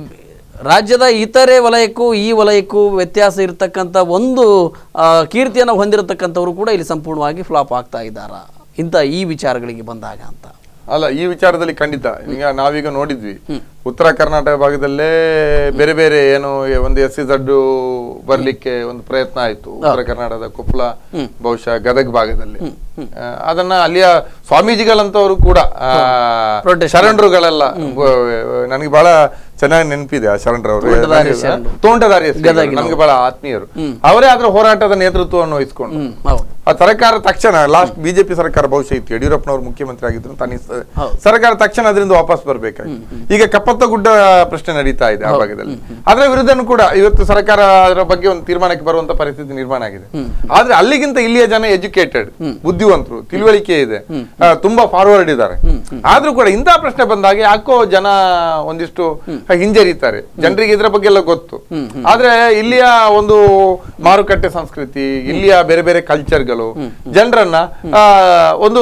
ರಾಜ್ಯದ ಇತರೆ ವಲಯಕ್ಕೂ ಈ ವಲಯಕ್ಕೂ ವ್ಯತ್ಯಾಸ ಇರತಕ್ಕಂಥ ಒಂದು ಆ, ಕೀರ್ತಿಯನ್ನು ಹೊಂದಿರತಕ್ಕಂಥವರು ಕೂಡ ಇಲ್ಲಿ ಸಂಪೂರ್ಣವಾಗಿ ಫ್ಲಾಪ್ ಆಗ್ತಾ ಇದ್ದಾರಾ ಇಂಥ ಈ ವಿಚಾರಗಳಿಗೆ ಬಂದಾಗ ಅಂತ ಅಲ್ಲ ಈ ವಿಚಾರದಲ್ಲಿ ಖಂಡಿತ ಈಗ ನಾವೀಗ ನೋಡಿದ್ವಿ ಉತ್ತರ ಕರ್ನಾಟಕ ಭಾಗದಲ್ಲೇ ಬೇರೆ ಬೇರೆ ಏನು ಒಂದು ಎಸ್ ಸಿ ಜಡ್ಡು ಬರ್ಲಿಕ್ಕೆ ಒಂದು ಪ್ರಯತ್ನ ಆಯ್ತು ಉತ್ತರ ಕರ್ನಾಟಕದ ಕೊಪ್ಪಳ ಬಹುಶಃ ಗದಗ ಭಾಗದಲ್ಲಿ ಆ, ಅದನ್ನ ಅಲ್ಲಿಯ ಸ್ವಾಮೀಜಿಗಳಂತವರು ಕೂಡ ಆ, Protest ಶರಣರುಗಳೆಲ್ಲ ನನಗೆ ಬಹಳ ಚೆನ್ನಾಗಿ ನೆನಪಿದೆ ಆ ಶರಣರವರು ತೋಂಟದಾರ್ಯ ಶರಣರು. ತೋಂಟದಾರ್ಯ ಶ್ರೀಗಳು. ಗದಗಿನವರು. ನಮ್ಗೆ ಬಹಳ ಆತ್ಮೀಯರು ಅವರೇ ಅದ್ರ ಹೋರಾಟದ ನೇತೃತ್ವವನ್ನು ವಹಿಸ್ಕೊಂಡು ಹ್ಮ್ ಹೌದು ಆ ಸರ್ಕಾರ ತಕ್ಷಣ ಲಾಸ್ಟ್ ಬಿಜೆಪಿ ಸರ್ಕಾರ ಬಹುಶಃ ಇತ್ತು ಯಡಿಯೂರಪ್ಪನವರು ಮುಖ್ಯಮಂತ್ರಿ ಆಗಿದ್ರು ಅಂತ ಅನಿಸ್ತದೆ ಹೌದು. ಸರ್ಕಾರ ತಕ್ಷಣ ಅದರಿಂದ ವಾಪಸ್ ಬರ್ಬೇಕಾಗಿ ಈಗ ಕಪ್ಪತ್ತ ಗುಡ್ಡ ಪ್ರಶ್ನೆ ನಡೀತಾ ಇದೆ ಆ ಭಾಗದಲ್ಲಿ ಅದರ ವಿರುದ್ಧನೂ ಕೂಡ ಇವತ್ತು ಸರ್ಕಾರ ಅದರ ಬಗ್ಗೆ ಒಂದು ತೀರ್ಮಾನಕ್ಕೆ ಬರುವಂತ ಪರಿಸ್ಥಿತಿ ನಿರ್ಮಾಣ ಆಗಿದೆ ಆದ್ರೆ ಅಲ್ಲಿಗಿಂತ ಇಲ್ಲಿಯ ಜನ ಎಜುಕೇಟೆಡ್ ಬುದ್ಧಿವಂತರು ತಿಳುವಳಿಕೆ ಇದೆ ಆ, ತುಂಬಾ ಫಾರ್ವರ್ಡ್ ಇದ್ದಾರೆ ಆದ್ರೂ ಕೂಡ ಇಂತಹ ಪ್ರಶ್ನೆ ಬಂದಾಗ ಯಾಕೋ ಜನ ಒಂದಿಷ್ಟು ಹಿಂಜರಿತಾರೆ ಜನರಿಗೆ ಇದ್ರ ಬಗ್ಗೆ ಎಲ್ಲ ಗೊತ್ತು ಆದ್ರೆ ಇಲ್ಲಿಯ ಒಂದು ಮಾರುಕಟ್ಟೆ ಸಂಸ್ಕೃತಿ ಇಲ್ಲಿಯ ಬೇರೆ ಬೇರೆ ಕಲ್ಚರ್ಗಳು ಜನರನ್ನ ಆ, ಒಂದು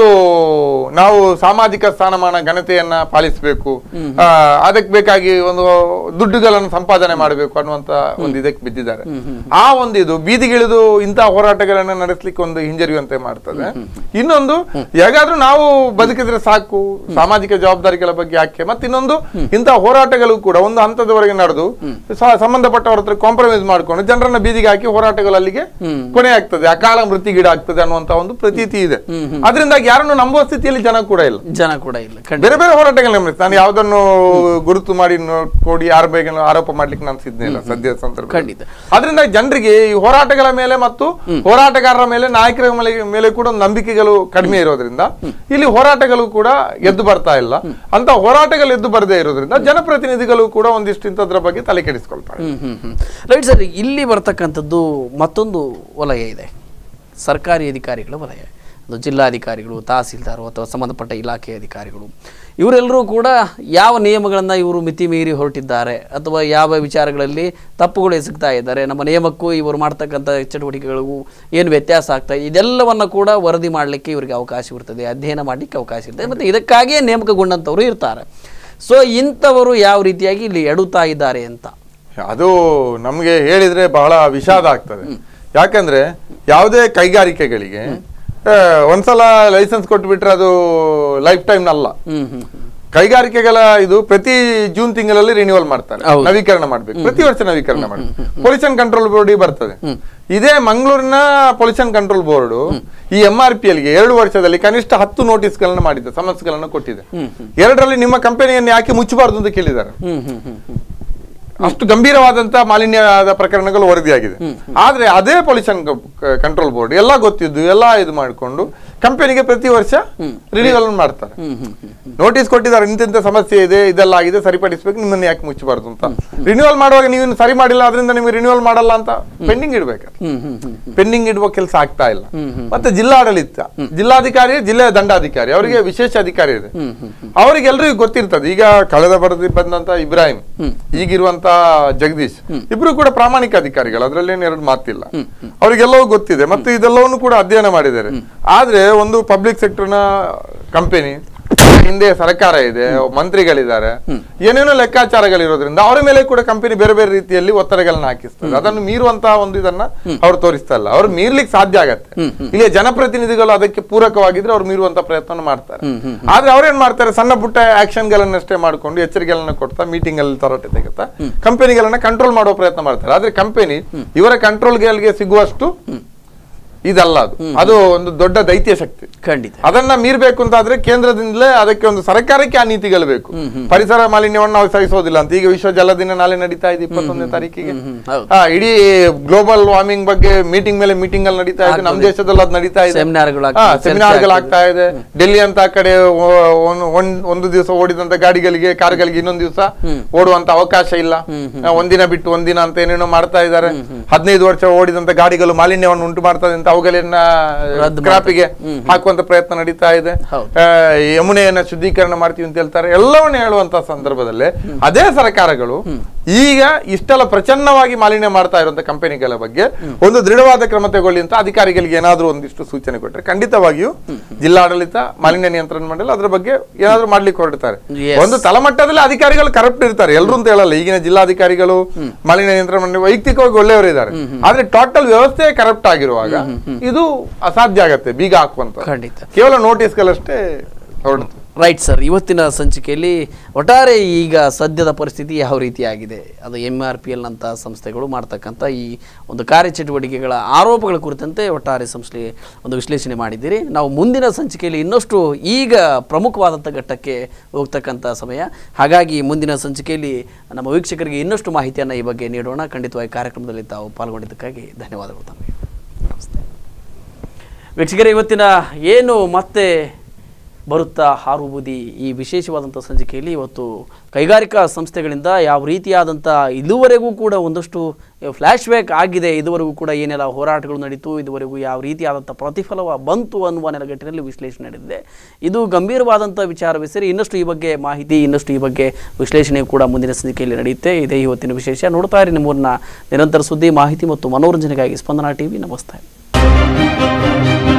ನಾವು ಸಾಮಾಜಿಕ ಸ್ಥಾನಮಾನ ಘನತೆಯನ್ನ ಪಾಲಿಸಬೇಕು ಅದಕ್ಕೆ ಬೇಕಾಗಿ ಒಂದು ದುಡ್ಡುಗಳನ್ನು ಸಂಪಾದನೆ ಮಾಡಬೇಕು ಅನ್ನುವಂತ ಒಂದು ಇದಕ್ಕೆ ಬಿದ್ದಿದ್ದಾರೆ ಆ ಒಂದು ಇದು ಬೀದಿಗಿಳಿದು ಇಂತಹ ಹೋರಾಟಗಳನ್ನ ನಡೆಸಲಿಕ್ಕೆ ಒಂದು ಹಿಂಜರಿಯುವಂತೆ ಮಾಡ್ತದೆ ಇನ್ನೊಂದು ಹೇಗಾದ್ರೂ ನಾವು ಬದುಕಿದ್ರೆ ಸಾಕು ಸಾಮಾಜಿಕ ಜವಾಬ್ದಾರಿಗಳ ಬಗ್ಗೆ ಯಾಕೆ ಮತ್ತೆ ಇನ್ನೊಂದು ಇಂತಹ ಹೋರಾಟಗಳು ಕೂಡ ಒಂದು ಹಂತದವರೆಗೆ ನಡೆದು ಸ- ಸಂಬಂಧಪಟ್ಟವರ ಹತ್ರ ಕಾಂಪ್ರಮೈಸ್ ಮಾಡ್ಕೊಂಡು ಜನರನ್ನ ಬೀದಿಗೆ ಹಾಕಿ ಹೋರಾಟಗಳು ಅಲ್ಲಿಗೆ ಕೊನೆ ಆಗ್ತದೆ ಅಕಾಲ ಮೃತಿಗೀಡಾಗ್ತದೆ ಅನ್ನುವಂತ ಒಂದು ಪ್ರತೀತಿ ಇದೆ ಅದರಿಂದಾಗಿ ಯಾರನ್ನು ನಂಬುವ ಸ್ಥಿತಿಯಲ್ಲಿ ಜನ ಕೂಡ ಇಲ್ಲ ಜನ ಕೂಡ ಇಲ್ಲ ಖಂಡಿತ ಬೇರೆ ಬೇರೆ ಹೋರಾಟಗಳು ಗಮನಿಸಿ ನಾನು ಯಾವ್ದನ್ನು ಗುರುತು ಮಾಡಿ ನೋಡಿ ಯಾರ ಬಗ್ಗೆ ಆರೋಪ ಮಾಡ್ಲಿಕ್ಕೆ ನಾನು ಸಿದ್ಧ ಇಲ್ಲ ಸದ್ಯದ ಸಂದರ್ಭ ಖಂಡಿತ. ಅದರಿಂದ ಜನರಿಗೆ ಈ ಹೋರಾಟಗಳ ಮೇಲೆ ಮತ್ತು ಹೋರಾಟಗಾರರ ಮೇಲೆ ನಾಯಕರ ಮೇಲೆ ಮೇಲೆ ಕೂಡ ಒಂದು ನಂಬಿಕೆಗಳು ಕಡಿಮೆ ಇರೋದ್ರಿಂದ ಇಲ್ಲಿ ಹೋರಾಟಗಳು ಕೂಡ ಎದ್ದು ಬರ್ತಾ ಇಲ್ಲ ಅಂತ ಹೋರಾಟಗಳು ಎದ್ದು ಬರದೇ ಇರೋದ್ರಿಂದ ಜನಪ್ರತಿನಿಧಿಗಳು ಕೂಡ ಒಂದಿಷ್ಟು ಇಂಥದ್ರ ಬಗ್ಗೆ ತಲೆ ಕೆಡಿಸ್ಕೊಳ್ತಾರೆ ಹ್ಮ್ ಹ್ಮ್ ಹ್ಮ್ ರೈಟ್ ಸರ್ ಇಲ್ಲಿ ಬರ್ತಕ್ಕಂಥದ್ದು ಮತ್ತೊಂದು ವಲಯ ಇದೆ ಸರ್ಕಾರಿ ಅಧಿಕಾರಿಗಳ ವಲಯ ಅದು ಜಿಲ್ಲಾಧಿಕಾರಿಗಳು ತಹಸೀಲ್ದಾರ್ ಅಥವಾ ಸಂಬಂಧಪಟ್ಟ ಇಲಾಖೆ ಅಧಿಕಾರಿಗಳು ಇವರೆಲ್ಲರೂ ಕೂಡ ಯಾವ ನಿಯಮಗಳನ್ನು ಇವರು ಮಿತಿ ಮೀರಿ ಹೊರಟಿದ್ದಾರೆ ಅಥವಾ ಯಾವ ವಿಚಾರಗಳಲ್ಲಿ ತಪ್ಪುಗಳು ಎಸಗ್ತಾ ಇದ್ದಾರೆ ನಮ್ಮ ನಿಯಮಕ್ಕೂ ಇವರು ಮಾಡ್ತಕ್ಕಂಥ ಚಟುವಟಿಕೆಗಳಿಗೂ ಏನು ವ್ಯತ್ಯಾಸ ಆಗ್ತಾ ಇದೆ ಇದೆಲ್ಲವನ್ನು ಕೂಡ ವರದಿ ಮಾಡಲಿಕ್ಕೆ ಇವರಿಗೆ ಅವಕಾಶ ಇರ್ತದೆ ಅಧ್ಯಯನ ಮಾಡಲಿಕ್ಕೆ ಅವಕಾಶ ಇರ್ತದೆ ಮತ್ತು ಇದಕ್ಕಾಗಿಯೇ ನೇಮಕಗೊಂಡಂಥವರು ಇರ್ತಾರೆ ಸೊ ಇಂಥವರು ಯಾವ ರೀತಿಯಾಗಿ ಇಲ್ಲಿ ಎಡುತ್ತಾ ಇದ್ದಾರೆ ಅಂತ ಅದು ನಮಗೆ ಹೇಳಿದ್ರೆ ಬಹಳ ವಿಷಾದ ಆಗ್ತದೆ ಯಾಕಂದ್ರೆ ಯಾವುದೇ ಕೈಗಾರಿಕೆಗಳಿಗೆ ಆ, ಒಂದ್ಸಲ ಲೈಸೆನ್ಸ್ ಕೊಟ್ಬಿಟ್ರೆ ಅದು ಲೈಫ್ ಟೈಮ್ ಅಲ್ಲ ಹ್ಮ್ ಹ್ಮ್ ಹ್ಮ್ ಕೈಗಾರಿಕೆಗಳ ಇದು ಪ್ರತಿ ಜೂನ್ ತಿಂಗಳಲ್ಲಿ ರಿನ್ಯೂವಲ್ ಮಾಡ್ತಾರೆ ಹೌದು. ನವೀಕರಣ ಮಾಡ್ಬೇಕು ಪ್ರತಿ ವರ್ಷ ನವೀಕರಣ ಮಾಡ್ಬೇಕು ಪೊಲ್ಯೂಷನ್ ಕಂಟ್ರೋಲ್ ಬೋರ್ಡ್ ಬರ್ತದೆ ಇದೇ ಮಂಗಳೂರಿನ ಪೊಲ್ಯೂಷನ್ ಕಂಟ್ರೋಲ್ ಬೋರ್ಡ್ ಈ ಎಂ ಆರ್ ಪಿ ಎಲ್ಗೆ ಎರಡು ವರ್ಷದಲ್ಲಿ ಕನಿಷ್ಠ ಹತ್ತು ನೋಟಿಸ್ಗಳನ್ನ ಮಾಡಿದೆ ಸಮಸ್ಯೆಗಳನ್ನ ಕೊಟ್ಟಿದೆ ಎರಡರಲ್ಲಿ ನಿಮ್ಮ ಕಂಪನಿಯನ್ನು ಯಾಕೆ ಮುಚ್ಚಬಾರ್ದು ಅಂತ ಕೇಳಿದ್ದಾರೆ ಹ್ಮ್ ಹ್ಮ್ ಹ್ಮ್ ಹ್ಮ್ ಅಷ್ಟು ಗಂಭೀರವಾದಂತಹ ಮಾಲಿನ್ಯದ ಪ್ರಕರಣಗಳು ವರದಿಯಾಗಿದೆ ಆದ್ರೆ ಅದೇ ಪೊಲ್ಯೂಷನ್ ಕಂಟ್ರೋಲ್ ಬೋರ್ಡ್ ಎಲ್ಲ ಗೊತ್ತಿದ್ದು ಎಲ್ಲ ಇದು ಮಾಡಿಕೊಂಡು ಕಂಪನಿಗೆ ಪ್ರತಿ ವರ್ಷ ರಿನ್ಯೂವಲ್ ಮಾಡ್ತಾರೆ ಹ್ಮ್ ಹ್ಮ್ ಹ್ಮ್ ನೋಟಿಸ್ ಕೊಟ್ಟಿದ್ದಾರೆ ಇಂತಿಂತ ಸಮಸ್ಯೆ ಇದೆ ಇದೆಲ್ಲ ಆಗಿದೆ ಸರಿಪಡಿಸ್ಬೇಕು ನಿಮ್ಮನ್ನ ಯಾಕೆ ಮುಚ್ಚಬಾರ್ದು ಅಂತ ರಿನ್ಯೂವಲ್ ಮಾಡುವಾಗ ನೀವು ಇನ್ನು ಸರಿ ಮಾಡಿಲ್ಲ ಅದರಿಂದ ನಿಮಗೆ ರಿನ್ಯೂವಲ್ ಮಾಡಲ್ಲ ಅಂತ ಪೆಂಡಿಂಗ್ ಇಡ್ಬೇಕು ಹ್ಮ್ ಹ್ಮ್ ಹ್ಮ್ ಪೆಂಡಿಂಗ್ ಇಡುವ ಕೆಲಸ ಆಗ್ತಾ ಇಲ್ಲ ಮತ್ತೆ ಜಿಲ್ಲಾಡಳಿತ ಜಿಲ್ಲಾಧಿಕಾರಿ ಜಿಲ್ಲೆಯ ದಂಡಾಧಿಕಾರಿ ಅವರಿಗೆ ವಿಶೇಷ ಅಧಿಕಾರಿ ಇದೆ ಅವರಿಗೆ ಎಲ್ರಿಗೂ ಗೊತ್ತಿರ್ತದೆ ಈಗ ಕಳೆದ ಬರದಿ ಬಂದಂತ ಇಬ್ರಾಹಿಂ ಈಗಿರುವಂತ ಜಗದೀಶ್ ಇಬ್ರು ಕೂಡ ಪ್ರಾಮಾಣಿಕ ಅಧಿಕಾರಿಗಳು ಅದರಲ್ಲೇನು ಎರಡು ಮಾತಿಲ್ಲ ಅವರಿಗೆಲ್ಲವೂ ಗೊತ್ತಿದೆ ಮತ್ತು ಇದೆಲ್ಲವನ್ನು ಕೂಡ ಅಧ್ಯಯನ ಮಾಡಿದ್ದಾರೆ ಆದ್ರೆ ಒಂದು ಪಬ್ಲಿಕ್ ಸೆಕ್ಟರ್ನ ಕಂಪನಿ ಹಿಂದೆ ಸರ್ಕಾರ ಇದೆ ಮಂತ್ರಿಗಳಿದ್ದಾರೆ ಏನೇನೋ ಲೆಕ್ಕಾಚಾರಗಳಿರೋದ್ರಿಂದ ಅವರ ಮೇಲೆ ಕೂಡ ಕಂಪನಿ ಬೇರೆ ಬೇರೆ ರೀತಿಯಲ್ಲಿ ಒತ್ತಡಗಳನ್ನ ಹಾಕಿಸ್ತದೆ ಅದನ್ನು ಮೀರುವಂತಹ ಒಂದು ಇದನ್ನ ಅವ್ರು ತೋರಿಸ್ತಾ ಇಲ್ಲ ಅವ್ರು ಮೀರ್ಲಿಕ್ಕೆ ಸಾಧ್ಯ ಆಗತ್ತೆ ಇಲ್ಲಿ ಜನಪ್ರತಿನಿಧಿಗಳು ಅದಕ್ಕೆ ಪೂರಕವಾಗಿದ್ರೆ ಅವ್ರು ಮೀರುವಂತ ಪ್ರಯತ್ನ ಮಾಡ್ತಾರೆ ಆದ್ರೆ ಅವ್ರೇನ್ ಮಾಡ್ತಾರೆ ಸಣ್ಣ ಪುಟ್ಟ ಆಕ್ಷನ್ ಗಳನ್ನಷ್ಟೇ ಮಾಡ್ಕೊಂಡು ಎಚ್ಚರಿಕೆಗಳನ್ನ ಕೊಡ್ತಾ ಮೀಟಿಂಗ್ ಅಲ್ಲಿ ತರೋಟೆ ತೆಗೆತಾ ಕಂಪನಿಗಳನ್ನ ಕಂಟ್ರೋಲ್ ಮಾಡೋ ಪ್ರಯತ್ನ ಮಾಡ್ತಾರೆ ಆದ್ರೆ ಕಂಪನಿ ಇವರ ಕಂಟ್ರೋಲ್ಗೆ ಸಿಗುವಷ್ಟು ಇದಲ್ಲ ಅದು ಅದು ಒಂದು ದೊಡ್ಡ ದೈತ್ಯ ಶಕ್ತಿ ಖಂಡಿತ ಅದನ್ನ ಮೀರ್ಬೇಕು ಅಂತ ಆದ್ರೆ ಕೇಂದ್ರದಿಂದಲೇ ಅದಕ್ಕೆ ಒಂದು ಸರ್ಕಾರಕ್ಕೆ ಆ ನೀತಿಗಳು ಬೇಕು ಪರಿಸರ ಮಾಲಿನ್ಯವನ್ನು ನಾವು ಸಹಿಸೋದಿಲ್ಲ ಅಂತ ಈಗ ವಿಶ್ವ ಜಲ ದಿನ ನಾಳೆ ನಡೀತಾ ಇದೆ ಇಪ್ಪತ್ತೊಂದನೇ ತಾರೀಕಿಗೆ ಹೌದು. ಆ, ಇಡೀ ಗ್ಲೋಬಲ್ ವಾರ್ಮಿಂಗ್ ಬಗ್ಗೆ ಮೀಟಿಂಗ್ ಮೇಲೆ ಮೀಟಿಂಗ್ ಅಲ್ಲಿ ನಡೀತಾ ಇದೆ ನಮ್ಮ ದೇಶದಲ್ಲಿ ಅದು ನಡೀತಾ ಇದೆ ಸೆಮಿನಾರ್ಗಳು ಹಾ, ಆಗ್ತದೆ, ಸೆಮಿನಾರ್ಗಳು ಚರ್ಚೆ ಆಗ್ತಾ ಇದೆ ಡೆಲ್ಲಿ ಅಂತ ಆ ಕಡೆ ಒ- ಒಂದ್- ಒಂದ್- ಒಂದು ದಿವಸ ಓಡಿದಂತ ಗಾಡಿಗಳಿಗೆ ಕಾರ್ಗಳಿಗೆ ಇನ್ನೊಂದು ದಿವಸ ಓಡುವಂತ ಅವಕಾಶ ಇಲ್ಲ ಆ, ಒಂದಿನ ಬಿಟ್ಟು ಒಂದಿನ ಅಂತ ಏನೇನೋ ಮಾಡ್ತಾ ಇದ್ದಾರೆ ಹದಿನೈದು ವರ್ಷ ಓಡಿದಂತ ಗಾಡಿಗಳು ಮಾಲಿನ್ಯವನ್ನು ಉಂಟು ಮಾಡ್ತದೆ ಅಂತ ಅವುಗಳನ್ನ ರದ್ದು ಕ್ರಾಪಿಗೆ ಹಾಕುವಂತ ಪ್ರಯತ್ನ ನಡೀತಾ ಇದೆ ಹೌದು. ಆ, ಯಮುನೆಯನ್ನ ಶುದ್ಧೀಕರಣ ಮಾಡ್ತೀವಿ ಅಂತ ಹೇಳ್ತಾರೆ ಎಲ್ಲವನ್ನ ಹೇಳುವಂತ ಸಂದರ್ಭದಲ್ಲಿ ಅದೇ ಸರ್ಕಾರಗಳು ಈಗ ಇಷ್ಟೆಲ್ಲ ಪ್ರಚನ್ನವಾಗಿ ಮಾಲಿನ್ಯ ಮಾಡ್ತಾ ಇರುವಂತ ಕಂಪನಿಗಳ ಬಗ್ಗೆ ಒಂದು ದೃಢವಾದ ಕ್ರಮ ತಗೊಳ್ಳಿ ಅಂತ ಅಧಿಕಾರಿಗಳಿಗೆ ಏನಾದ್ರೂ ಒಂದಿಷ್ಟು ಸೂಚನೆ ಕೊಟ್ಟರೆ ಖಂಡಿತವಾಗಿಯೂ ಜಿಲ್ಲಾಡಳಿತ ಮಾಲಿನ್ಯ ನಿಯಂತ್ರಣ ಮಂಡಳಿ ಅದ್ರ ಬಗ್ಗೆ ಏನಾದ್ರೂ ಮಾಡ್ಲಿಕ್ಕೆ ಹೊರಡ್ತಾರೆ Yes. ಒಂದು ತಳಮಟ್ಟದಲ್ಲಿ ಅಧಿಕಾರಿಗಳು ಕರಪ್ಟ್ ಇರ್ತಾರೆ ಎಲ್ಲರೂ ಅಂತ ಹೇಳಲ್ಲ ಈಗಿನ ಜಿಲ್ಲಾಧಿಕಾರಿಗಳು ಮಾಲಿನ್ಯ ನಿಯಂತ್ರಣ ಮಂಡಳಿ ವೈಯಕ್ತಿಕವಾಗಿ ಒಳ್ಳೆಯವರು ಇದ್ದಾರೆ ಆದ್ರೆ ಟೋಟಲ್ ವ್ಯವಸ್ಥೆ ಕರಪ್ಟ್ ಆಗಿರುವಾಗ ಇದು ಅಸಾಧ್ಯ ಆಗತ್ತೆ ಬೀಗ ಹಾಕುವಂತ ಖಂಡಿತ ಕೇವಲ ನೋಟಿಸ್ಗಳಷ್ಟೇ ಹೊರಡ್ತು ರೈಟ್ ಸರ್ ಇವತ್ತಿನ ಸಂಚಿಕೆಯಲ್ಲಿ ಒಟ್ಟಾರೆ ಈಗ ಸದ್ಯದ ಪರಿಸ್ಥಿತಿ ಯಾವ ರೀತಿಯಾಗಿದೆ ಅದು ಎಮ್ ಆರ್ ಪಿ ಎಲ್ ಅಂತ ಸಂಸ್ಥೆಗಳು ಮಾಡ್ತಕ್ಕಂಥ ಈ ಒಂದು ಕಾರ್ಯಚಟುವಟಿಕೆಗಳ ಆರೋಪಗಳ ಕುರಿತಂತೆ ಒಟ್ಟಾರೆ ಸಂಸ್ಥೆ ಒಂದು ವಿಶ್ಲೇಷಣೆ ಮಾಡಿದ್ದೀರಿ ನಾವು ಮುಂದಿನ ಸಂಚಿಕೆಯಲ್ಲಿ ಇನ್ನಷ್ಟು ಈಗ ಪ್ರಮುಖವಾದಂಥ ಘಟ್ಟಕ್ಕೆ ಹೋಗ್ತಕ್ಕಂಥ ಸಮಯ ಹಾಗಾಗಿ ಮುಂದಿನ ಸಂಚಿಕೆಯಲ್ಲಿ ನಮ್ಮ ವೀಕ್ಷಕರಿಗೆ ಇನ್ನಷ್ಟು ಮಾಹಿತಿಯನ್ನು ಈ ಬಗ್ಗೆ ನೀಡೋಣ ಖಂಡಿತವಾಗಿ ಕಾರ್ಯಕ್ರಮದಲ್ಲಿ ತಾವು ಪಾಲ್ಗೊಂಡಿದ್ದಕ್ಕಾಗಿ ಧನ್ಯವಾದಗಳು ತಮಗೆ ನಮಸ್ತೆ ವೀಕ್ಷಕರೇ ಇವತ್ತಿನ ಏನು ಮತ್ತೆ ಬರುತ್ತಾ ಹಾರು ಬೂದಿ ಈ ವಿಶೇಷವಾದಂಥ ಸಂಚಿಕೆಯಲ್ಲಿ ಇವತ್ತು ಕೈಗಾರಿಕಾ ಸಂಸ್ಥೆಗಳಿಂದ ಯಾವ ರೀತಿಯಾದಂಥ ಇದುವರೆಗೂ ಕೂಡ ಒಂದಷ್ಟು ಫ್ಲ್ಯಾಶ್ ಬ್ಯಾಕ್ ಆಗಿದೆ ಇದುವರೆಗೂ ಕೂಡ ಏನೆಲ್ಲ ಹೋರಾಟಗಳು ನಡೀತು ಇದುವರೆಗೂ ಯಾವ ರೀತಿಯಾದಂಥ ಪ್ರತಿಫಲವ ಬಂತು ಅನ್ನುವ ನೆಲಗಟ್ಟಿನಲ್ಲಿ ವಿಶ್ಲೇಷಣೆ ನಡೆದಿದೆ ಇದು ಗಂಭೀರವಾದಂಥ ವಿಚಾರವೇ ಸರಿ ಇನ್ನಷ್ಟು ಈ ಬಗ್ಗೆ ಮಾಹಿತಿ ಇನ್ನಷ್ಟು ಈ ಬಗ್ಗೆ ವಿಶ್ಲೇಷಣೆ ಕೂಡ ಮುಂದಿನ ಸಂಚಿಕೆಯಲ್ಲಿ ನಡೆಯುತ್ತೆ ಇದೇ ಇವತ್ತಿನ ವಿಶೇಷ ನೋಡ್ತಾ ಇರಿ ನಿಮ್ಮೂರಿನ ನಿರಂತರ ಸುದ್ದಿ ಮಾಹಿತಿ ಮತ್ತು ಮನೋರಂಜನೆಗಾಗಿ ಸ್ಪಂದನಾ ಟಿವಿ ನಮಸ್ತೆ